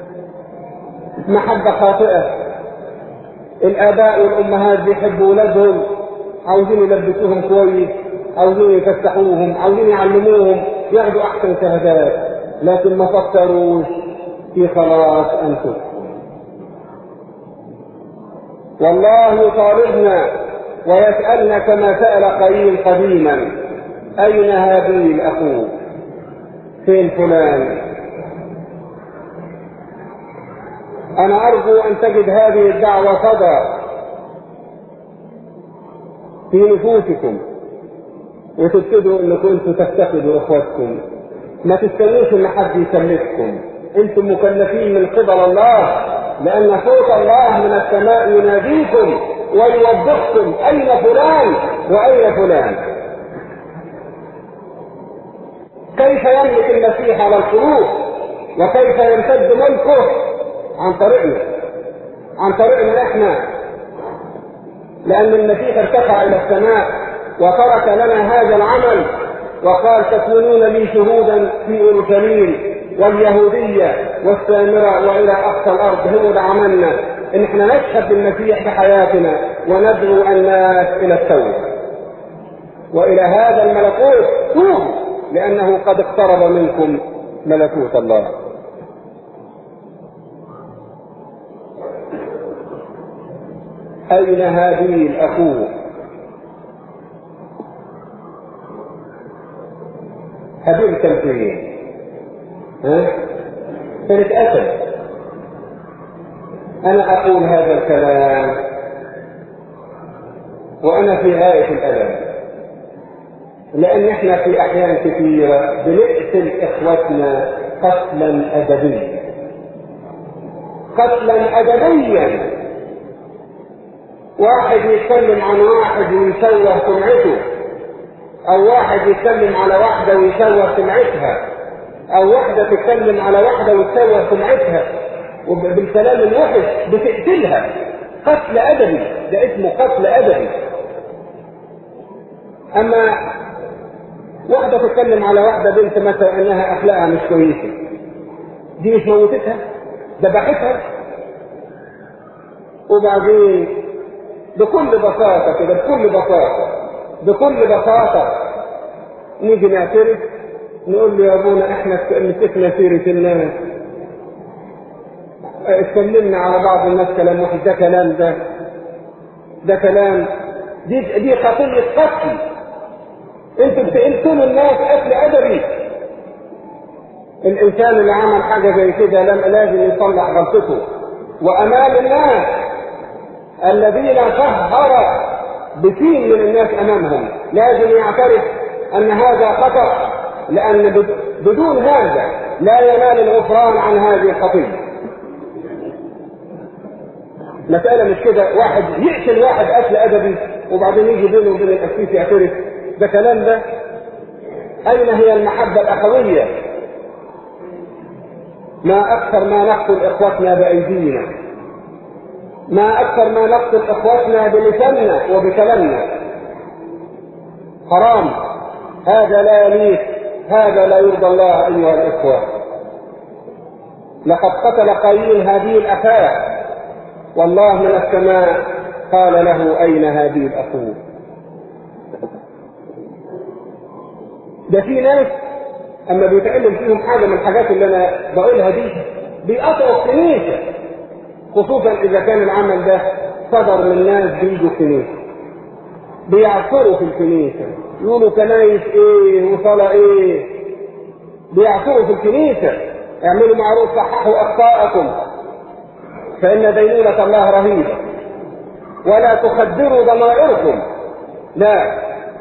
محبة خاطئة الآباء والأمهات بيحبوا أولادهم عاوزين يلبسوهم كويس عاوزين يفتحوهم عاوزين يعلموهم ياخدوا أحسن شهادات لكن ما فكروش في خلاص أنفسهم والله يطالبنا ويسألنا كما سأل قايين قديما أين هابيل أخوك فين فلان أنا أرجو أن تجد هذه الدعوة صدى في نفوسكم وتبتدوا انكم انتم تفتقدوا اخواتكم ما تستنوش ان حد يكلفكم انتم مكلفين من قبل الله لان صوت الله من السماء يناديكم ويوبخكم اين فلان واين فلان كيف يملك المسيح على القلوب وكيف يمتد ملكه عن طريقنا عن طريقنا احنا لان المسيح ارتفع الى السماء وترك لنا هذا العمل وقال تكونون لي شهودا في اورشليم واليهوديه والسامره والى اقصى الارض هو ده عملنا ان احنا نشهد بالمسيح بحياتنا وندعو الناس الى التوبه والى هذا الملكوت توبوا لانه قد اقترب منكم ملكوت الله أين هابيل أخوه هابيل كان فين؟ ها؟ كانت أسد أنا أقول هذا الكلام وأنا في غاية الألم لأن إحنا في أحيان كثيرة بنقتل إخوتنا قتلا أدبيا قتلا أدبيا واحد يتكلم عن واحد ويشوه سمعته او واحد يتكلم على واحده ويشوه سمعتها او واحده تتكلم على واحده وتشوه سمعتها وبالكلام الوحش بتقتلها قتل ادبي ده اسمه قتل ادبي اما واحده تتكلم على واحده بنت مثلا انها اخلاقها مش كويسه دي مش موتتها ذبحتها وبعدين بكل بساطة كده بكل بساطة بكل بساطة نيجي نعترف نقول له يا ابونا احنا مسكنا سيرة الناس اتكلمنا على بعض الناس كلام وحش ده كلام ده ده كلام دي دي خطية قتل انتوا بتقتلوا الناس قتل ادبي الانسان اللي عمل حاجة زي كده لازم يصلح غلطته وامام الناس الذين شهر بسين من الناس امامهم لازم يعترف ان هذا خطأ لان بدون هذا لا ينال الغفران عن هذه الخطيئة مسألة مش كده واحد يقتل واحد قتل أدبي وبعدين يجي بينه وبين القسيس يعترف ده كلام ده أين هي المحبة الأخوية ما أكثر ما نقتل إخوتنا بأيدينا ما أكثر ما نقتل إخوتنا بلساننا وبكلامنا حرام هذا لا يليق هذا لا يرضى الله أيها الإخوة لقد قتل قايين هذه الأخاء والله من السماء قال له أين هذه الأخوة ده في ناس أما بيتعلم فيهم حاجة من الحاجات اللي أنا بقولها دي بيقطعوا الكنيسة خصوصا إذا كان العمل ده صدر من ناس بيجوا الكنيسة بيعثروا في الكنيسة يقولوا كنايس ايه وصلاة ايه بيعثروا في الكنيسة اعملوا معروف صححوا اخطاءكم فان دينونة الله رهيبة ولا تخدروا ضمائركم لا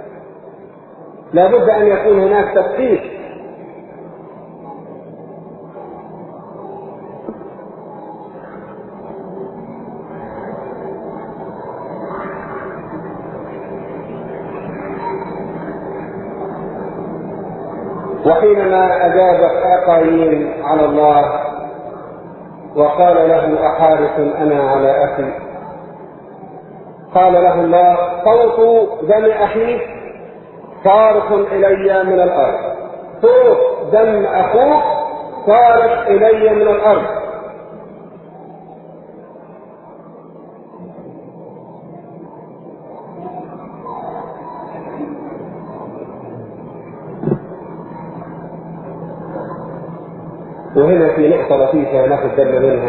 لابد ان يكون هناك تفتيش وحينما أجاب قايين على الله وقال له أحارس أنا على أخي قال له الله صوت دم أخيك صارخ إلي من الأرض صوت دم أخوك صارخ إلي من الأرض وهنا في نقطة لطيفة ناخد بالنا منها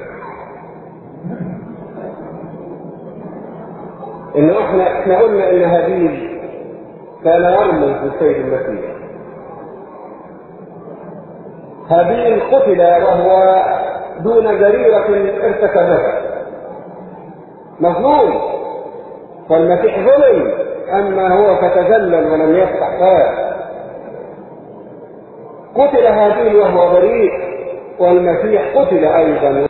إن إحنا إحنا قلنا إن هابيل كان يرمز بالسيد المسيح هابيل قتل وهو دون جريرة ارتكبها مظلوم والمسيح ظلم أما هو فتذلل ولم يفتح فاه قتل هابيل وهو بريء والمسيح قتل ايضا